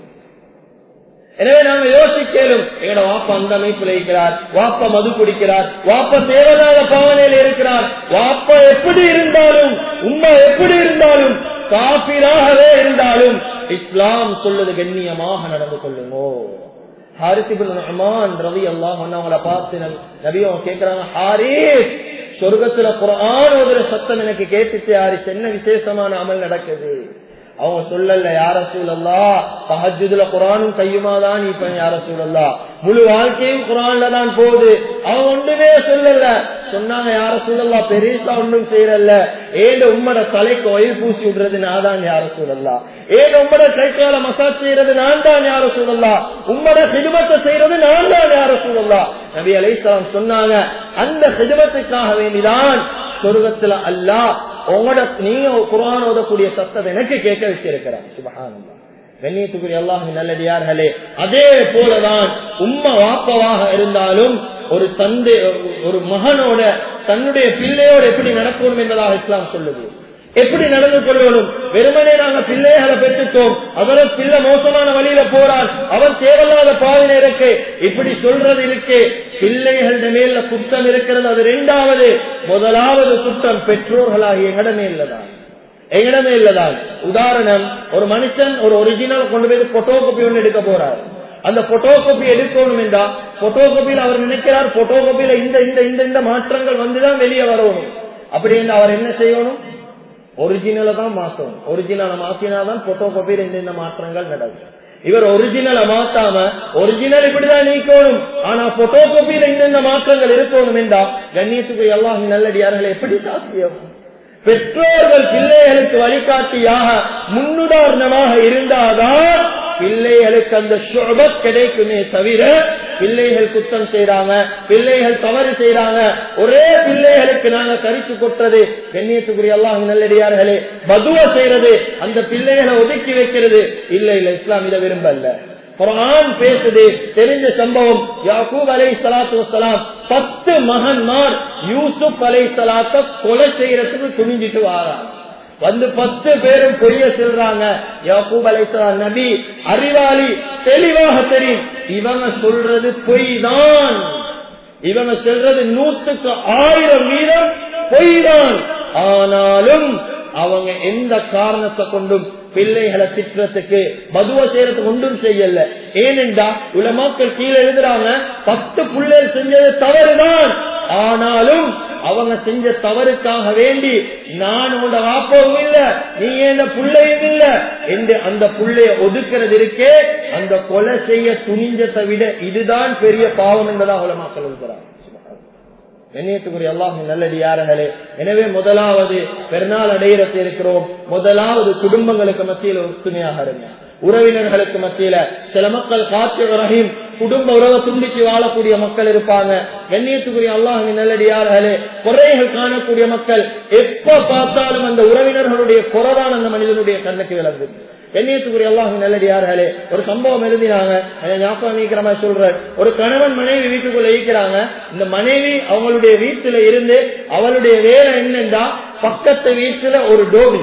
எனவே நாம யோசிக்கலும் எங்கட வாப்பா அந்த அமைப்பில் இருக்கிறார் வாப்பா மது குடிக்கிறார் வாப்பா தேவையில்லாத பாவனையில் இருக்கிறார் வாப்பா எப்படி இருந்தாலும் உண்மை எப்படி இருந்தாலும் காப்பீராகவே இருந்தாலும் இஸ்லாம் சொல்லுது கண்ணியமாக நடந்து கொள்ளுங்கோ ரவி அல்லாஹ் அவங்கள பார்த்து நபி அவங்க கேட்கிறாங்க ஹாரிஸ் சொர்க்கத்துல குரான் ஒரு சத்தம் எனக்கு கேட்டுச்சு ஹாரிஸ் என்ன விசேஷமான அமல் நடக்குது அவங்க சொல்லல யார சூழல்லா தஹஜுதுல குரானும் கையுமா தான் இப்ப யார சூழல்லா முழு வாழ்க்கையும் குரான்ல தான் போகுது அவங்க ஒன்றுமே சொல்லல சொன்னாங்க யார சூழல்லா பெருசா ஒன்றும் செய்யறல்ல ஏழு உம்மட தலைக்கு ஒயில் பூசி விடுறது நான் தான் யார சூழல்லா ஏழு உம்மட கைக்கால மசாஜ் செய்யறது நான் தான் யார சூழல்லா உம்மட சிதுமத்தை செய்யறது நான் தான் யார சூழல்லா நபி அலைசலாம் சொன்னாங்க அந்த சிதுமத்துக்காக வேண்டிதான் சொர்க்கத்துல அல்லா உங்களோட நீங்க குரான் ஓதக்கூடிய சத்தத்தை எனக்கு கேட்க வச்சிருக்கிறார் சுபகானந்தா கண்ணியத்துக்குரிய அல்லாஹ் நல்லடியார்களே அதே போலதான் உம்மா வாப்பவாக இருந்தாலும் ஒரு தந்தை ஒரு மகனோட தன்னுடைய பிள்ளையோட எப்படி நடக்கணும் என்பதாக இஸ்லாம் சொல்லுது எப்படி நடந்து கொள்ளணும் வெறுமனே நாங்க பிள்ளைகளை பெற்றுட்டோம் அவர பிள்ளை மோசமான வழியில போறார் அவர் தேவையில்லாத பாதையில இருக்கு இப்படி சொல்றது இருக்கு பிள்ளைகள மேல குற்றம் இருக்கிறது அது இரண்டாவது முதலாவது குற்றம் பெற்றோர்களாகிய எங்கடமே இல்லதான் எங்கடமே இல்லதான் உதாரணம் ஒரு மனுஷன் ஒரு ஒரிஜினல் கொண்டு போய் போட்டோ காப்பி ஒன்று எடுக்க போறார் அந்த போட்டோ காப்பி எடுக்கணும் என்றா போட்டோ காப்பியில் அவர் நினைக்கிறார் போட்டோ காப்பியில இந்த இந்த இந்த இந்த மாற்றங்கள் வந்துதான் வெளியே வரணும் அப்படின்னு அவர் என்ன செய்யணும் ஒரிஜினலை தான் மாற்றணும் ஒரிஜினலை மாத்தினாதான் போட்டோ காப்பியில் இந்த இந்த மாற்றங்கள் நடக்கும் இவர் ஒரிஜினலை மாத்தாம ஒரிஜினல் இப்படிதான் நீக்கணும் ஆனா போட்டோ காப்பியில இந்த மாற்றங்கள் இருக்கணும் என்றா கண்ணியத்துக்கு எல்லாம் நல்லடியார்கள் எப்படி சாத்தியம் பெற்றோர்கள் பிள்ளைகளுக்கு வழிகாட்டியாக முன்னுதாரணமாக இருந்தாதான் பிள்ளைகளுக்கு அந்த சுபத் கிடைக்குமே தவிர பிள்ளைகள் குத்தம் செய்யறாங்க பிள்ளைகள் தவறு செய்யறாங்க ஒரே பிள்ளைகளுக்கு நாங்க கரிச்சு கொட்டுறது கண்ணியத்துக்குரிய எல்லாம் நல்லடியார்களே பதுவ செய்யறது அந்த பிள்ளைகளை ஒதுக்கி வைக்கிறது இல்ல இல்ல இஸ்லாம் இதை விரும்பல குரான் பேசுது தெரிஞ்ச சம்பவம் யாக்கூப் அலை சலாத்து வசலாம் பத்து மகன்மார் யூசுப் அலை சலாத்த கொலை செய்யறதுக்கு துணிஞ்சிட்டு வாராங்க வந்து பத்து பேரும் பொய்ய செல்றாங்க யாக்கூப் அலைசலாம் நபி அறிவாளி தெளிவாக தெரியும் இவங்க சொல்றது பொய் தான் இவங்க சொல்றது நூற்றுக்கு ஆயிரம் வீதம் பொய் தான் ஆனாலும் அவங்க எந்த காரணத்தை கொண்டும் பிள்ளைகளை திட்டுறதுக்கு மதுவ செய்யறதுக்கு ஒன்றும் செய்யல ஏனென்றா உலமாக்கள் கீழே எழுதுறாங்க பத்து பிள்ளைகள் செஞ்சது தவறுதான் ஆனாலும் அவங்க செஞ்ச தவறுக்காக வேண்டி நான் உங்களோட வாப்பவும் இல்ல நீ என்ன பிள்ளையும் இல்ல என்று அந்த புள்ளைய ஒதுக்கிறது இருக்கே அந்த கொலை செய்ய துணிஞ்சதை விட இதுதான் பெரிய பாவம் என்பதாக உலமாக்கள் எழுதுறாங்க கண்ணியத்துக்குரிய அல்லாஹும் நல்லடியார்களே எனவே முதலாவது பெருநாள் அடையிறத்து இருக்கிறோம் முதலாவது குடும்பங்களுக்கு மத்தியில் ஒத்துமையாக இருங்க உறவினர்களுக்கு மத்தியில சில மக்கள் காத்து ரஹீம் குடும்ப உறவை துண்டிச்சு வாழக்கூடிய மக்கள் இருப்பாங்க கண்ணியத்துக்குரிய அல்லாஹின் நல்லடியார்களே குறைகள் காணக்கூடிய மக்கள் எப்ப பார்த்தாலும் அந்த உறவினர்களுடைய குறைதான் அந்த மனிதனுடைய கண்ணுக்கு விளங்குது கண்ணியத்துக்குரிய அல்லாஹ் நல்லடியார்களே ஒரு சம்பவம் எழுதினாங்க ஞாபகம் நீக்கிற மாதிரி சொல்ற ஒரு கணவன் மனைவி வீட்டுக்குள்ள ஈக்கிறாங்க இந்த மனைவி அவங்களுடைய வீட்டுல இருந்து அவளுடைய வேலை என்னன்னா பக்கத்து வீட்டுல ஒரு டோபி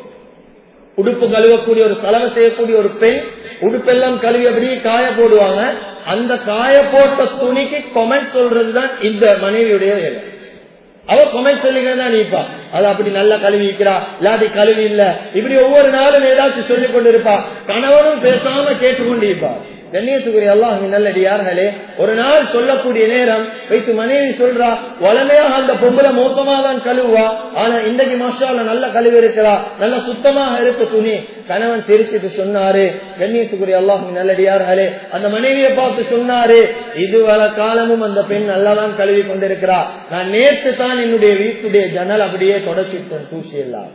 உடுப்பு கழுவக்கூடிய ஒரு சலவை செய்யக்கூடிய ஒரு பெண் உடுப்பெல்லாம் கழுவி அப்படியே காய போடுவாங்க அந்த காய போட்ட துணிக்கு கொமெண்ட் சொல்றதுதான் இந்த மனைவியுடைய வேலை அவ கொமெண்ட் சொல்லிக்கிறதா நீப்பா அது அப்படி நல்லா கழுவி இருக்கிறா இல்லாட்டி கழுவி இல்ல இப்படி ஒவ்வொரு நாளும் ஏதாச்சும் சொல்லிக் கொண்டிருப்பா கணவனும் பேசாம கேட்டுக்கொண்டு இருப்பா கண்ணியத்துக்குரிய அல்லாஹ் நல்லடியார்களே ஒரு நாள் சொல்லக்கூடிய நேரம் வைத்து மனைவி சொல்றா வளமையாக அந்த பொம்பளை மோசமா தான் கழுவுவா ஆனா இன்றைக்கு மாஷால நல்ல கழுவி இருக்கிறா நல்ல சுத்தமாக இருக்க துணி கணவன் சிரிச்சுட்டு சொன்னாரு கண்ணியத்துக்குரிய அல்லாஹ் நல்லடியார்களே அந்த மனைவியை பார்த்து சொன்னாரு இதுவரை காலமும் அந்த பெண் நல்லாதான் கழுவி கொண்டிருக்கிறா நான் நேற்று தான் என்னுடைய வீட்டுடைய ஜன்னல் அப்படியே தொடச்சிட்டேன் தூசி எல்லாம்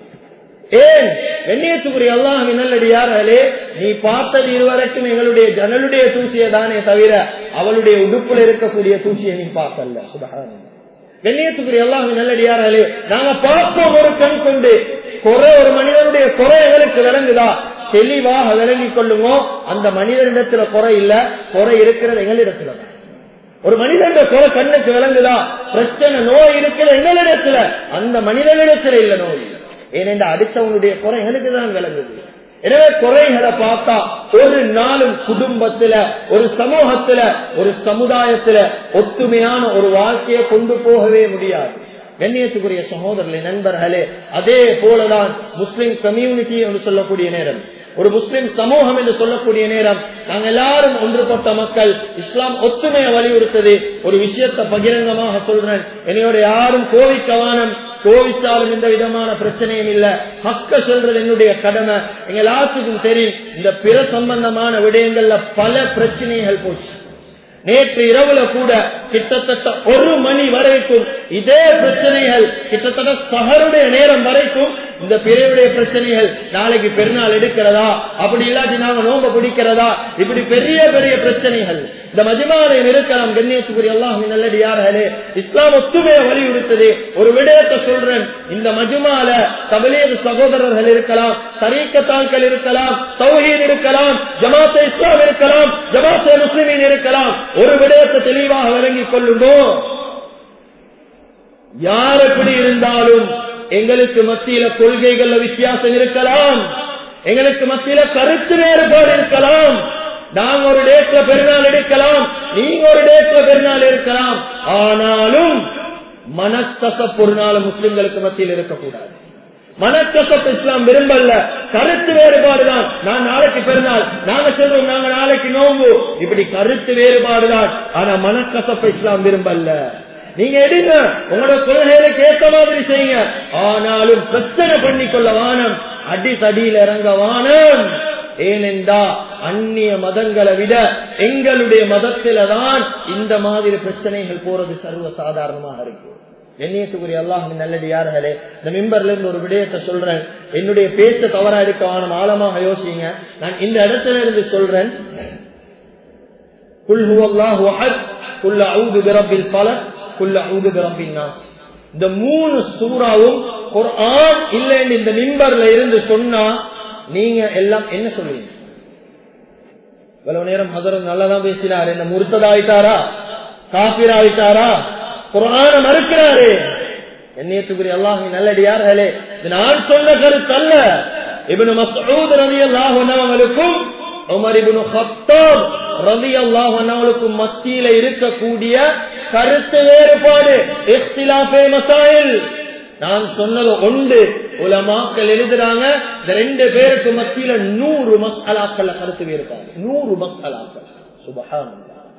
ஏன் எண்ணியத்துக்குரிய அல்லாஹ் நல்லடியார்களே நீ பார்த்தது இருவரைக்கும் எங்களுடைய ஜனலுடைய தூசியை தானே தவிர அவளுடைய உடுப்புல இருக்கக்கூடிய தூசியை நீ பார்க்கல சுபகாரம் கண்ணியத்துக்குரிய எல்லாம் நல்லடியார்களே நாங்க பார்ப்போம் ஒரு கண் கொண்டு குறை ஒரு மனிதனுடைய குறை எங்களுக்கு விளங்குதா தெளிவாக விளங்கிக் கொள்ளுமோ அந்த மனிதனிடத்துல குறை இல்ல குறை இருக்கிறது எங்களிடத்துல ஒரு மனிதன் குறை கண்ணுக்கு விளங்குதா பிரச்சனை நோய் இருக்கிற எங்களிடத்துல அந்த மனிதனிடத்துல இல்ல நோய் ஏனென்ற அடுத்தவனுடைய குறை எங்களுக்கு தான் விளங்குது எனவே குறைகளை பார்த்தா ஒரு நாளும் குடும்பத்துல ஒரு சமூகத்துல ஒரு சமுதாயத்துல ஒத்துமையான ஒரு வாழ்க்கையை கொண்டு போகவே முடியாது கண்ணியத்துக்குரிய சகோதரர்களே நண்பர்களே அதே போலதான் முஸ்லிம் கம்யூனிட்டி என்று சொல்லக்கூடிய நேரம் ஒரு முஸ்லிம் சமூகம் என்று சொல்லக்கூடிய நேரம் நாங்கள் எல்லாரும் ஒன்றுபட்ட மக்கள் இஸ்லாம் ஒத்துமையை வலியுறுத்தது ஒரு விஷயத்தை பகிரங்கமாக சொல்றேன் என்னையோட யாரும் கோவிக்கவானம் கோவிச்சாலும் எந்த விதமான பிரச்சனையும் இல்ல ஹக்க சொல்றது என்னுடைய கடமை எங்க எல்லாத்துக்கும் தெரியும் இந்த பிற சம்பந்தமான விடயங்கள்ல பல பிரச்சனைகள் போச்சு நேற்று இரவுல கூட கிட்டத்தட்ட ஒரு மணி வரைக்கும் இதே பிரச்சனைகள் கிட்டத்தட்ட சகருடைய நேரம் வரைக்கும் இந்த பிறவுடைய பிரச்சனைகள் நாளைக்கு பெருநாள் எடுக்கிறதா அப்படி இல்லாட்டி நாங்க நோம்ப பிடிக்கிறதா இப்படி பெரிய பெரிய பிரச்சனைகள் இந்த மஜிமாலயம் இருக்கலாம் கண்ணியத்துக்குரிய எல்லாம் நல்லடியார்களே இஸ்லாம் ஒத்துமையை வலியுறுத்தது ஒரு விடயத்தை சொல்றேன் இந்த மஜுமால தபலீக சகோதரர்கள் இருக்கலாம் தரீக்கத்தாள்கள் இருக்கலாம் தௌஹீத் இருக்கலாம் ஜமாத்தே இஸ்லாம் இருக்கலாம் ஜமாத்தே முஸ்லிமின் இருக்கலாம் ஒரு விடயத்தை தெளிவாக விளங்கிக் கொள்ளுங்கோ யார் எப்படி இருந்தாலும் எங்களுக்கு மத்தியில கொள்கைகள்ல வித்தியாசம் இருக்கலாம் எங்களுக்கு மத்தியில கருத்து வேறுபாடு இருக்கலாம் நாங்க ஒரு டேட்ல பெருநாள் எடுக்கலாம் நீங்க ஒரு டேட்ல பெருநாள் இருக்கலாம் ஆனாலும் மனக்கசப்பு ஒரு நாள் முஸ்லிம்களுக்கு மத்தியில் இருக்கக்கூடாது மனக்கசப்பு இஸ்லாம் விரும்பல கருத்து வேறுபாடுதான் நான் நாளைக்கு பெருநாள் நாங்க சொல்றோம் நாங்க நாளைக்கு நோம்பு இப்படி கருத்து வேறுபாடுதான் ஆனா மனக்கசப்பு இஸ்லாம் விரும்பல நீங்க எடுங்க உங்களோட கொள்கைகளுக்கு ஏற்ற மாதிரி செய்யுங்க ஆனாலும் பிரச்சனை பண்ணிக்கொள்ள வானம் அடி தடியில் இறங்க வானம் ஏனென்றா அந்நிய மதங்களை விட எங்களுடைய மதத்தில தான் இந்த மாதிரி பிரச்சனைகள் போறது சர்வ சாதாரணமாக இருக்கு எண்ணியத்துக்குரிய அல்லாஹ் நல்லது யார்களே இந்த மிம்பர்ல இருந்து ஒரு விடயத்தை சொல்றேன் என்னுடைய பேச்ச தவறா எடுக்க வானம் ஆழமாக யோசிங்க நான் இந்த இடத்துல இருந்து சொல்றேன் குல் ஹுவல்லாஹு அஹத் குல் அஊது பிரப்பில் ஃபலக் குல் அஊது பிரப்பின் நாஸ் இந்த மூணு சூறாவும் குர்ஆன் இல்லைன்னு இந்த மிம்பர்ல இருந்து சொன்னா நீங்க எல்லாம் என்ன சொல்லுவீங்க இவ்வளவு நேரம் ஹசரத் நல்லாதான் பேசினார் என்ன முருத்ததாயிட்டாரா காபிர் ஆயிட்டாரா குரான மறுக்கிறாரு என்னையத்துக்குரிய அல்லாஹ் நல்லடியார்களே இது நான் சொன்ன கருத்து அல்ல இவனு மசூத் ரவி அல்லாஹுக்கும் உமர் இபுனு ஹத்தாப் ரவி அல்லாஹுக்கும் மத்தியில இருக்கக்கூடிய கருத்து வேறுபாடு இஃப்திலாஃபே மசாயில் நான் சொன்னது ஒன்று உலமாக்கள் எழுதுறாங்க இந்த ரெண்டு பேருக்கு மத்தியில நூறு மசாலாக்கள் கருத்து வேறுபாடு நூறு மசாலாக்கள் சுபஹான்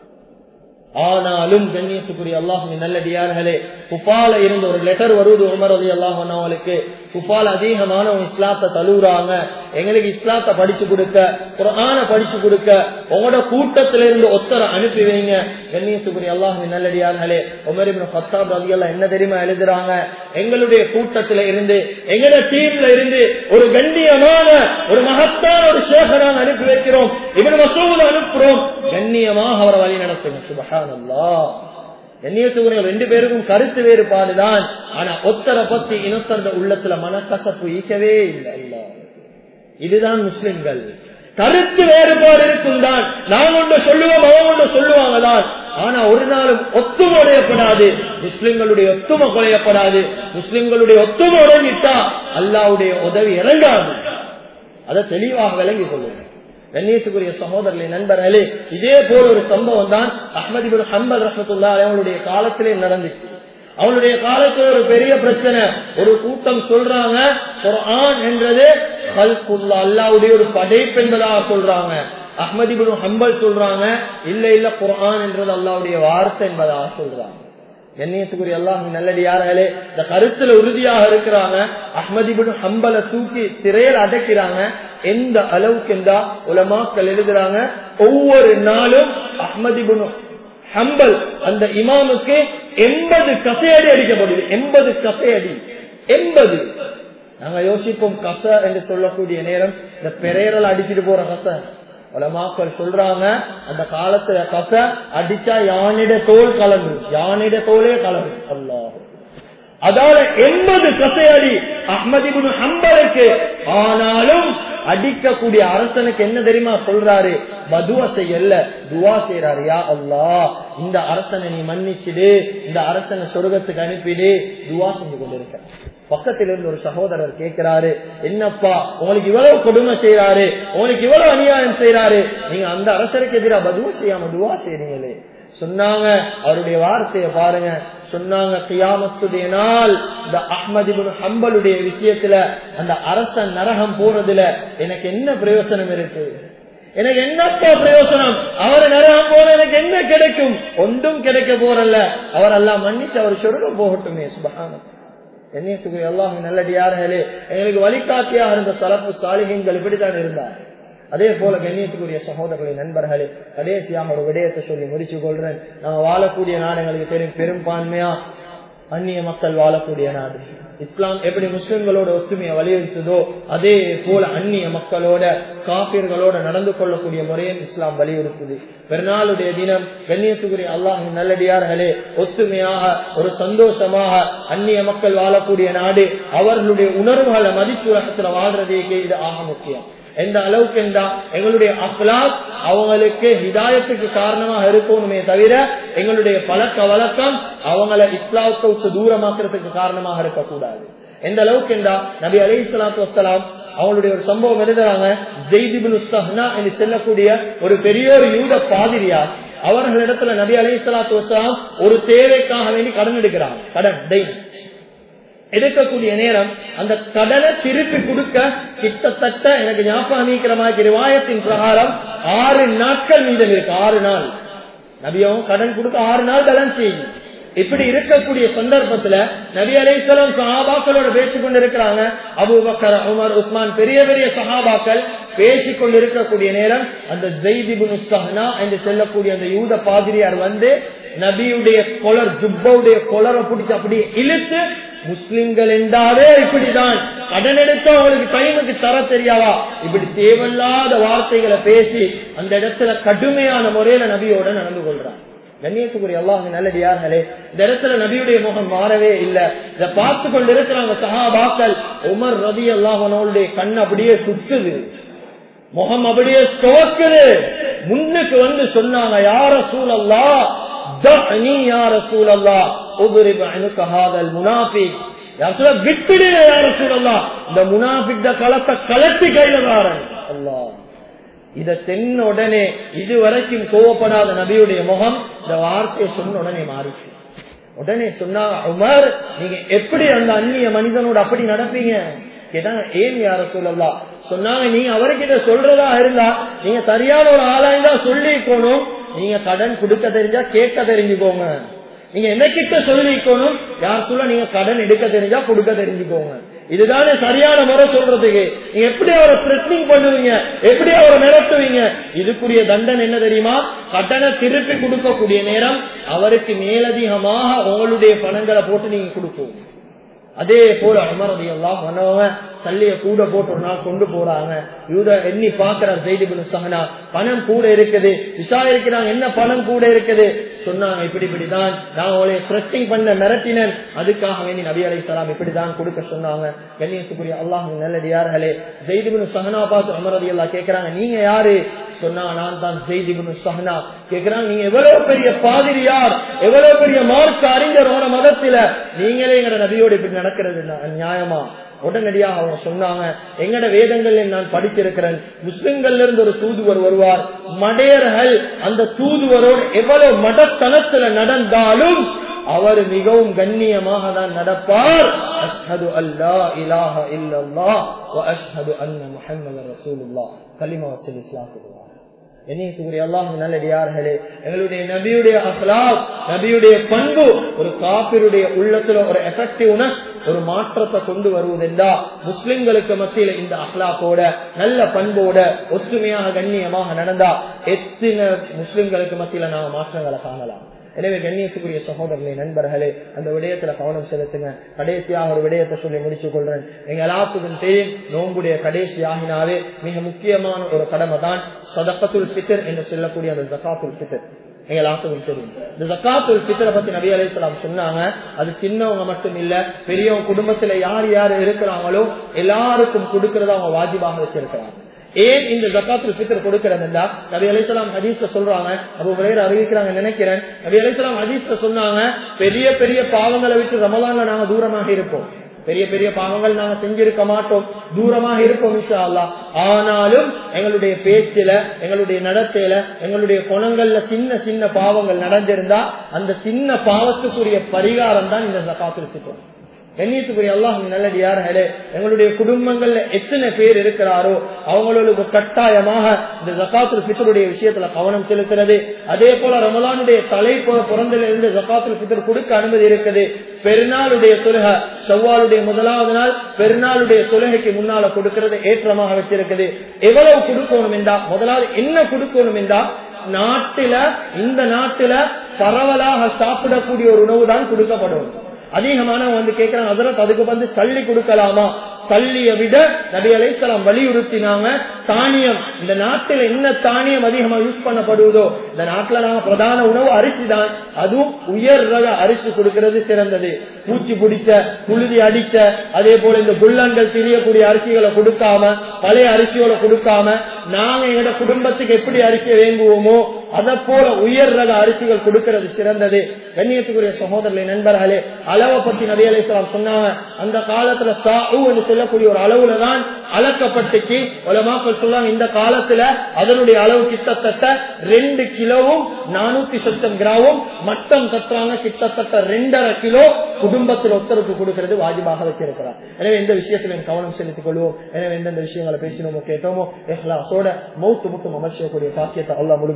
ஆனாலும் கண்ணியத்துக்குரிய அல்லாஹின் நல்லடியார்களே குப்பால இருந்த ஒரு லெட்டர் வருவது உமர் அலி அல்லாஹனுக்கு குப்பால அதிகமான இஸ்லாத்தை தழுவுறாங்க எங்களுக்கு இஸ்லாத்தை படிச்சு கொடுக்க குரான படிச்சு கொடுக்க உங்களோட கூட்டத்தில இருந்து ஒத்தரை அனுப்பி வைங்க கண்ணியத்துக்குரிய அல்லாஹின் நல்லடியார்களே உமர் இபின் ஃபத்தாப் ரவி எல்லாம் என்ன தெரியுமா எழுதுறாங்க எங்களுடைய கூட்டத்தில இருந்து எங்களோட டீம்ல இருந்து ஒரு கண்ணியமான ஒரு மகத்தான ஒரு சேகராக அனுப்பி வைக்கிறோம் இவன் மசூல் அனுப்புறோம் கண்ணியமாக அவரை வழி நடத்துங்க சுபஹான் கண்ணியத்துக்குரிய ரெண்டு பேருக்கும் கருத்து வேறுபாடுதான் ஆனா ஒத்தரை பத்தி இனத்தர உள்ளத்துல மனக்கசப்பு ஈக்கவே இல்லை அல்லா இதுதான் முஸ்லிம்கள் கருத்து வேறுபாடு இருக்கும் தான் நான் ஒன்று சொல்லுவோம் அவன் ஒன்று சொல்லுவாங்க தான் ஆனா ஒரு நாளும் ஒத்துமை உடையப்படாது முஸ்லிம்களுடைய ஒத்துமை குறையப்படாது முஸ்லிம்களுடைய ஒத்துமை உடஞ்சிட்டா அல்லாவுடைய உதவி இறங்காது அதை தெளிவாக விளங்கி கொள்ளுங்க கண்ணியத்துக்குரிய சகோதரர்களே நண்பர்களே இதே போல ஒரு சம்பவம் தான் அஹமதிபுர் ஹம்பல் ரஹமத்துல்லா அவங்களுடைய காலத்திலே நடந்துச்சு அவனுடைய காலத்துல ஒரு பெரிய பிரச்சனை ஒரு கூட்டம் சொல்றாங்க ஒரு ஆண் என்றது அல்லாவுடைய ஒரு படைப்பு என்பதாக சொல்றாங்க அஹமதிபுன் ஹம்பல் சொல்றாங்க இல்ல இல்ல குரான் என்றது அல்லாவுடைய வார்த்தை என்பதாக சொல்றாங்க கண்ணியத்துக்குரிய அல்லாஹ் நல்லடியார்களே இந்த கருத்துல உறுதியாக இருக்கிறாங்க அஹ்மதிபுன் ஹம்பலை தூக்கி திரையில அடைக்கிறாங்க எந்த அளவுக்கு என்றா உலமாக்கள் எழுதுறாங்க ஒவ்வொரு நாளும் அஹ்மதிபுன் ஹம்பல் அந்த இமாமுக்கு எண்பது கசையடி அடிக்கப்படுது எண்பது கசையடி எண்பது நாங்க யோசிப்போம் கச என்று சொல்லக்கூடிய நேரம் இந்த பெரையரல் அடிச்சுட்டு போற கச உலமாக்கள் சொல்றாங்க அந்த காலத்துல கச அடிச்சா யானிட தோல் கலந்து யானிட தோலே கலந்து அல்லாஹ் அதால எண்பது கசையடி அஹ்மதிபுன் ஹம்பலுக்கு ஆனாலும் அடிக்கக்கூடிய அரசனுக்கு என்ன தெரியுமா சொல்றாரு மதுவா செய்யல துவா செய்யறாரு யா அல்லா இந்த அரசனை நீ மன்னிச்சிடு இந்த அரசனை சொர்க்கத்துக்கு அனுப்பிடு துவா செஞ்சு கொண்டிருக்க பக்கத்தில் இருந்து ஒரு சகோதரர் கேட்கிறாரு என்னப்பா உங்களுக்கு இவ்வளவு கொடுமை செய்யறாரு உங்களுக்கு இவ்வளவு அநியாயம் செய்யறாரு நீங்க அந்த அரசருக்கு எதிராக பதுவா செய்யாம துவா செய்றீங்களே சொன்னாங்க அவருடைய வார்த்தையை பாருங்க சொன்னாங்க கியாமத்துடைய நாள் இந்த அஹ்மதிபுன் ஹம்பலுடைய விஷயத்துல அந்த அரசன் நரகம் போறதுல எனக்கு என்ன பிரயோசனம் இருக்கு எனக்கு என்னப்பா பிரயோசனம் அவர் நரகம் போன எனக்கு என்ன கிடைக்கும் ஒன்றும் கிடைக்க போறல்ல அவர் எல்லாம் மன்னிச்சு அவர் சொர்க்கம் போகட்டுமே சுபகானம் என்னையத்துக்கு எல்லாம் நல்லடியார்களே எங்களுக்கு வழிகாட்டியாக இருந்த சலப்பு சாலிகங்கள் இப்படித்தான் இருந்தார் அதே போல கண்ணியத்துக்குரிய சகோதரர்களை நண்பர்களே கடைசியாக ஒரு விடயத்தை சொல்லி முடிச்சு கொள்றேன் நம்ம வாழக்கூடிய நாடு எங்களுக்கு தெரியும் பெரும்பான்மையா அந்நிய மக்கள் வாழக்கூடிய நாடு இஸ்லாம் எப்படி முஸ்லிம்களோட ஒத்துமையை வலியுறுத்ததோ அதே போல அந்நிய மக்களோட காப்பீர்களோட நடந்து கொள்ளக்கூடிய முறையும் இஸ்லாம் வலியுறுத்துது பெருநாளுடைய தினம் கண்ணியத்துக்குரிய அல்லாஹ் நல்லடியார்களே ஒத்துமையாக ஒரு சந்தோஷமாக அந்நிய மக்கள் வாழக்கூடிய நாடு அவர்களுடைய உணர்வுகளை மதிப்பு உலகத்துல வாழ்றதே இது ஆக முக்கியம் எந்த அளவுக்கு என்றா எங்களுடைய அப்லாக் அவங்களுக்கு ஹிதாயத்துக்கு காரணமாக இருக்கணுமே தவிர எங்களுடைய பழக்க வழக்கம் அவங்கள இஸ்லாத்தை விட்டு தூரமாக்குறதுக்கு காரணமாக இருக்கக்கூடாது எந்த அளவுக்கு என்றா நபி அலி சலாத்து வசலாம் அவங்களுடைய ஒரு சம்பவம் எழுதுறாங்க ஜெய்திபின் உஸ்தஹ்னா என்று செல்லக்கூடிய ஒரு பெரிய ஒரு யூத பாதிரியார் அவர்களிடத்துல நபி அலி சலாத்து வசலாம் ஒரு தேவைக்காக வேண்டி கடன் எடுக்கிறாங்க கடன் தெய்வம் எடுக்கக்கூடிய நேரம் அந்த கடனை திருப்பி கொடுக்க கிட்டத்தட்ட எனக்கு ஞாபகம் நீக்கிற மாதிரி வாயத்தின் பிரகாரம் ஆறு நாட்கள் மீதம் இருக்கு ஆறு நாள் நபியும் கடன் கொடுக்க ஆறு நாள் கடன் செய்யும் இப்படி இருக்கக்கூடிய சந்தர்ப்பத்துல நபி அலைசலம் சஹாபாக்களோட பேசிக் கொண்டிருக்கிறாங்க அபுபக்கர் உமர் உஸ்மான் பெரிய பெரிய சஹாபாக்கள் பேசிக் கொண்டிருக்கக்கூடிய நேரம் அந்த ஜெய்திபுன் சஹனா என்று செல்லக்கூடிய அந்த யூத பாதிரியார் வந்து நபியுடைய கொலர் ஜுப்பவுடைய கொலரை பிடிச்சு அப்படியே இழுத்து முஸ்லிம்கள் என்றாலே இப்படிதான் கடன் எடுத்தா அவங்களுக்கு டைமுக்கு தர தெரியாவா இப்படி தேவையில்லாத வார்த்தைகளை பேசி அந்த இடத்துல கடுமையான முறையில நபியோட நடந்து கொள்றான் கண்ணியத்துக்குரிய அல்லாஹ் நல்லடியார்களே இந்த இடத்துல நபியுடைய முகம் மாறவே இல்லை இதை பார்த்து கொண்டு இருக்கிறாங்க சஹாபாக்கள் உமர் ரதி அல்லாஹனோடைய கண் அப்படியே சுத்துது முகம் அப்படியே துவக்குது முன்னுக்கு வந்து சொன்னாங்க யார சூழல்லா நீ யார சூழல்லா உதுரிப அணுக்க ஹாதல் முனாஃபிக் விட்டுடு யார சூழல்லா இந்த முனாஃபிக் களத்தை கலத்தி கையில வாரன் அல்லாஹ் இத சென்ன உடனே இதுவரைக்கும் கோவப்படாத நபியுடைய முகம் இந்த வார்த்தையை சொன்ன உடனே மாறிச்சு உடனே சொன்னா உமர் நீங்க எப்படி அந்த அந்நிய மனிதனோட அப்படி நடப்பீங்க கேட்டாங்க ஏன் யார சொல்லலாம் சொன்னாங்க நீங்க அவர்கிட்ட சொல்றதா இருந்தா நீங்க சரியான ஒரு ஆளாய்ந்தா சொல்லிக்கணும் நீங்க கடன் கொடுக்க தெரிஞ்சா கேட்க தெரிஞ்சுக்கோங்க நீங்க என்ன கிட்ட சொல்லிக்கணும் யார் சொல்ல நீங்க கடன் எடுக்க தெரிஞ்சா கொடுக்க தெரிஞ்சுக்கோங்க இதுதானே சரியான முறை சொல்றதுக்கு நீங்க எப்படி அவரை த்ரெட்னிங் பண்ணுவீங்க எப்படி அவரை மிரட்டுவீங்க இதுக்குரிய தண்டனை என்ன தெரியுமா கடனை திருப்பி கொடுக்கக்கூடிய நேரம் அவருக்கு மேலதிகமாக உங்களுடைய பணங்களை போட்டு நீங்க கொடுப்போம் அதே போல அமரதி எல்லாம் பண்ணவங்க சல்லிய கூட போட்டு ஒரு நாள் கொண்டு போறாங்க யூத எண்ணி பாக்குறார் செய்தி சகனா பணம் கூட இருக்குது விசாரிக்கிறாங்க என்ன பணம் கூட இருக்குது சொன்னாங்க இப்படி இப்படிதான் நான் உங்களை ஸ்ட்ரெஸ்டிங் பண்ண மிரட்டினேன் அதுக்காக வேண்டி நபி அலை சலாம் இப்படிதான் கொடுக்க சொன்னாங்க கண்ணியத்துக்குரிய அல்லாஹ் நல்லடியார்களே ஜெய்திபின் சஹனா பார்த்து அமரதி எல்லாம் கேட்கிறாங்க நீங்க யாரு சொன்னா நான் தான் ஜெய்திபின் சஹனா கேட்கிறாங்க நீங்க எவ்வளவு பெரிய பாதிரியார் எவ்வளவு பெரிய மார்க்க அறிஞரோட மதத்துல நீங்களே எங்க நபியோடு இப்படி நடக்கிறது நியாயமா உடனடியாக அவங்க சொன்னாங்க எங்கட வேதங்கள்ல நான் படிச்சிருக்கிறேன் முஸ்லிம்கள்ல இருந்து ஒரு தூதுவர் வருவார் மடையர்கள் அந்த தூதுவரோடு எவ்வளவு மடத்தனத்துல நடந்தாலும் அவர் மிகவும் கண்ணியமாக தான் நடப்பார் அஷ்ஹது அல்லா இலாஹ இல்லல்லாஹ் வ அஷ்ஹது அன்ன முஹம்மது ரசூலுல்லாஹ் கலிமா வசல் இஸ்லாத்துல்லாஹ் என்னைக்குரிய அல்லாஹ் நல்லடியார்களே எங்களுடைய நபியுடைய அஹ்லாக் நபியுடைய பண்பு ஒரு காப்பிருடைய உள்ளத்துல ஒரு எஃபெக்டிவ்னஸ் ஒரு மாற்றத்தை கொண்டு வருவதென்றா முஸ்லிம்களுக்கு மத்தியில இந்த அஹ்லாக்கோட நல்ல பண்போட ஒற்றுமையாக கண்ணியமாக நடந்தா எத்தனை முஸ்லிம்களுக்கு மத்தியில நாம மாற்றங்களை காணலாம் எனவே கண்ணியத்துக்குரிய சகோதரர்களே நண்பர்களே அந்த விடயத்துல கவனம் செலுத்துங்க கடைசியாக ஒரு விடயத்தை சொல்லி முடிச்சுக் கொள்றேன் எங்க எல்லாத்துக்கும் தெரியும் நோம்புடைய கடைசி ஆகினாவே மிக முக்கியமான ஒரு கடமை தான் சதக்கத்துல் பித்தர் என்று சொல்லக்கூடிய அந்த ஜக்காத்துல் பித்தர் எங்க எல்லாத்துக்கும் தெரியும் இந்த ஜக்காத்துல் பித்தரை பத்தி நபி அலையாம் சொன்னாங்க அது சின்னவங்க மட்டும் இல்ல பெரியவங்க குடும்பத்துல யார் யார் இருக்கிறாங்களோ எல்லாருக்கும் கொடுக்கறத அவங்க வாஜிபாக வச்சிருக்கிறாங்க ஏன் இந்த ஜக்காத்துல் பித்தர் கொடுக்கிறதுண்டா நபி அலிசலாம் ஹதீஸ்ல சொல்றாங்க அப்போ விரைவில் அறிவிக்கிறாங்க நினைக்கிறேன் நபி அலிசலாம் ஹதீஸ்ல சொன்னாங்க பெரிய பெரிய பாவங்களை விட்டு ரமலான்ல நாங்க தூரமாக இருப்போம் பெரிய பெரிய பாவங்கள் நாங்க செஞ்சிருக்க மாட்டோம் தூரமாக இருப்போம் இன்ஷா அல்லா ஆனாலும் எங்களுடைய பேச்சில எங்களுடைய நடத்தையில எங்களுடைய குணங்கள்ல சின்ன சின்ன பாவங்கள் நடந்திருந்தா அந்த சின்ன பாவத்துக்குரிய பரிகாரம் தான் இந்த ஜக்காத்துல் பித்தர் கண்ணியத்துக்குரிய அல்லாஹ் நல்லடியார்களே எங்களுடைய குடும்பங்கள்ல எத்தனை பேர் இருக்கிறாரோ அவங்களோட கட்டாயமாக இந்த ஜக்காத்துல் பித்தருடைய விஷயத்துல கவனம் செலுத்துறது அதே போல ரமலானுடைய தலை பிறந்தில இருந்து ஜக்காத்துல் பித்தர் கொடுக்க அனுமதி இருக்குது பெருநாளுடைய தொழுகை செவ்வாளுடைய முதலாவது நாள் பெருநாளுடைய தொழுகைக்கு முன்னால கொடுக்கிறது ஏற்றமாக வச்சிருக்குது எவ்வளவு கொடுக்கணும் என்றா முதலாவது என்ன கொடுக்கணும் என்றா நாட்டில இந்த நாட்டில பரவலாக சாப்பிடக்கூடிய ஒரு உணவு தான் கொடுக்கப்படும் அதிகமானவங்க வந்து கேட்கிறாங்க அதற்கு அதுக்கு வந்து தள்ளி கொடுக்கலாமா தள்ளிய விட நபி அலைசலாம் வலியுறுத்தினாங்க தானியம் இந்த நாட்டில் என்ன தானியம் அதிகமா யூஸ் பண்ணப்படுவதோ இந்த நாட்டுல நாங்க பிரதான உணவு அரிசி தான் அதுவும் உயர் ரக அரிசி கொடுக்கிறது சிறந்தது பூச்சி பிடிச்ச புழுதி அடித்த அதே போல இந்த குள்ளங்கள் தெரியக்கூடிய அரிசிகளை கொடுக்காம பழைய அரிசிகளை கொடுக்காம நாங்க எங்களோட குடும்பத்துக்கு எப்படி அரிசியை வேங்குவோமோ அதை போல உயர் ரக அரிசிகள் கொடுக்கிறது சிறந்தது கண்ணியத்துக்குரிய சகோதரர்களை நண்பர்களே அளவை பத்தி நபி அலிஸ்லாம் சொன்னாங்க அந்த காலத்துல சாவு என்று சொல்லக்கூடிய ஒரு அளவுல தான் அளக்கப்பட்டுச்சு உலமாக்கள் சொல்லுவாங்க இந்த காலத்துல அதனுடைய அளவு கிட்டத்தட்ட ரெண்டு கிலோவும் நானூத்தி சொத்தம் கிராமும் மட்டம் தட்டுறாங்க கிட்டத்தட்ட ரெண்டரை கிலோ குடும்பத்தில் ஒத்தருக்கு கொடுக்கிறது வாஜிபாக வச்சிருக்கிறார் எனவே இந்த விஷயத்துல கவனம் செலுத்திக் கொள்வோம் எனவே எந்தெந்த விஷயங்களை பேசினோமோ கேட்டோமோ எஹ்லாசோட மௌத்து முட்டும் அமர்ச்சியக்கூடிய பாக்கியத்தை அல்லா முழுமையான முறை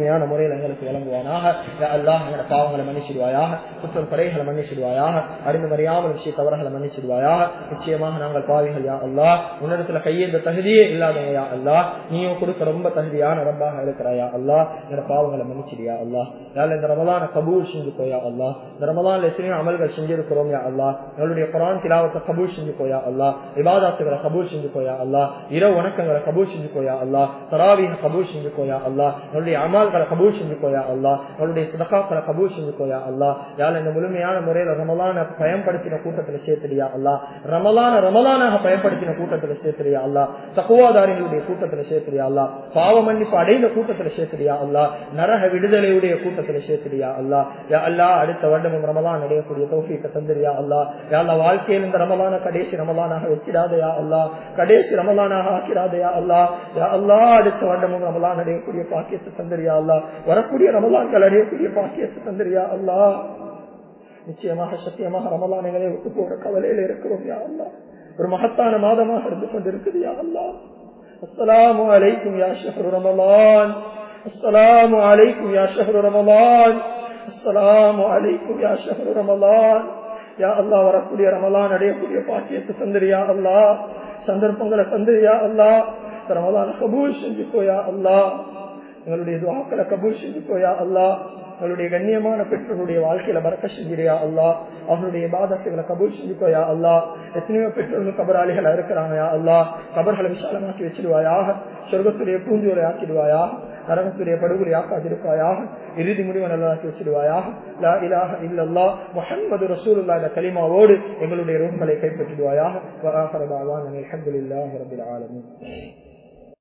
முறையில் எங்களுக்கு வழங்குவானாக யா அல்லாஹ் எங்களோட பாவங்களை மன்னிச்சிடுவாயாக குற்றம் குறைகளை மன்னிச்சிடுவாயாக அறிந்து மறியாமல் விஷய தவறுகளை மன்னிச்சிடுவாயாக நிச்சயமாக நாங்கள் பாவிகள் யா அல்லாஹ் உன்னிடத்துல கையேந்த தகுதியே இல்லாதவங்க யா அல்லாஹ் நீயும் கொடுக்க ரொம்ப தகுதியான ரப்பாக இருக்கிறாயா அல்லாஹ் எங்களோட பாவங்களை மன்னிச்சிடியா அல்லாஹ் யாழ் இந்த ரமலான கபூல் செஞ்சுக்கோயா அல்லாஹ் இந்த ரமலான்ல எத்தனையோ அமல்கள் செஞ்சிருக்கிறோம் யா அல்லாஹ் எங்களுடைய குரான் திலாவத்தை கபூல் செஞ்சுக்கோயா அல்லாஹ் இபாதாத்துகளை கபூல் செஞ்சுக்கோயா அல்லாஹ் இரவு வணக்கங்களை கபூல் செஞ்சுக்கோயா அல்லாஹ் தராவீக கபூல் செஞ்சுக்கோயா அல்லாஹ் எங்களுடைய அமால்களை கபூல் செஞ்சுக்கோயா அல்லாஹ் எங்களுடைய சதகாக்களை கபூல் செஞ்சுக்கோயா அல்லாஹ் யாழ் இந்த முழுமையான முறையில ரமலான பயன்படுத்தின கூட்டத்துல சேர்த்துடியா அல்லாஹ் ரமலான ரமலானாக பயன்படுத்தின கூட்டத்துல சேர்த்துறியா அல்லாஹ் தக்குவாதாரிகளுடைய கூட்டத்துல சேர்த்துறியா அல்லாஹ் பாவ மன்னிப்பு அடைந்த கூட்டத்துல சேர்த்துறியா அல்லாஹ் நரக விடுதலையுடைய கூட்டத்துல சேர்த்துறியா அல்லாஹ் யா அல்லாஹ் அடுத்த வருடமும் ரமலான் அடையக்கூடிய தௌஃபீக்க தந்திரியா அல்லாஹ் யா அல்லாஹ் வாழ்க்கையில் இந்த ரமலான கடைசி ரமலானாக வச்சிடாதயா அல்லாஹ் கடைசி ரமலானாக ஆக்கிடாதயா அல்லாஹ் யா அல்லாஹ் அடுத்த வருடமும் ரமலான் அடையக்கூடிய பாக்கியத்தை தந்திரியா அல்லாஹ் வரக்கூடிய ரமலான்கள் அடையக்கூடிய பாக்கியத்தை தந்திரியா அல்லாஹ் நிச்சயமாக சத்தியமாக ரமலானைகளை விட்டு போற கவலையில இருக்கிறோம் யா அல்லா ஒரு மகத்தான மாதமாக இருந்து கொண்டிருக்குது யா அல்லா அஸ்ஸலாமு அலைக்கும் யா ஷஹ்ரு ரமலான் அஸ்ஸலாமு அலைக்கும் யா ஷஹ்ரு ரமலான் அஸ்ஸலாமு அலைக்கும் யா ஷஹ்ரு ரமலான் யா அல்லா வரக்கூடிய ரமலான் அடையக்கூடிய பாக்கியத்தை தந்திரியா அல்லா சந்தர்ப்பங்களை தந்திரியா அல்லா ரமலான கபூல் செஞ்சுக்கோயா அல்லா எங்களுடைய துவாக்களை கபூல் செஞ்சுக்கோயா அல்லா அவளுடைய கண்ணியமான பெற்றோருடைய வாழ்க்கையில பறக்க செஞ்சிரியா அல்லா அவனுடைய பாதத்துகளை கபூல் செஞ்சுக்கோயா அல்லா எத்தனையோ பெற்றோர்கள் கபராளிகளா இருக்கிறாங்கயா அல்லா கபர்களை விசாலமாக்கி வச்சிருவாயாக சொர்க்கத்துடைய பூஞ்சோலை ஆக்கிடுவாயா நரகத்துடைய படுகொலை ஆக்காதிருப்பாயாக இறுதி முடிவை நல்லதாக்கி வச்சிடுவாயாக லா இலாஹ இல்லல்லா முஹம்மது ரசூலுல்லாஹ் என்ற கலிமாவோடு எங்களுடைய ரூம்களை கைப்பற்றிடுவாயாக வராஹரதாவான் அல்ஹம்துலில்லாஹி ரப்பில் ஆலமீன்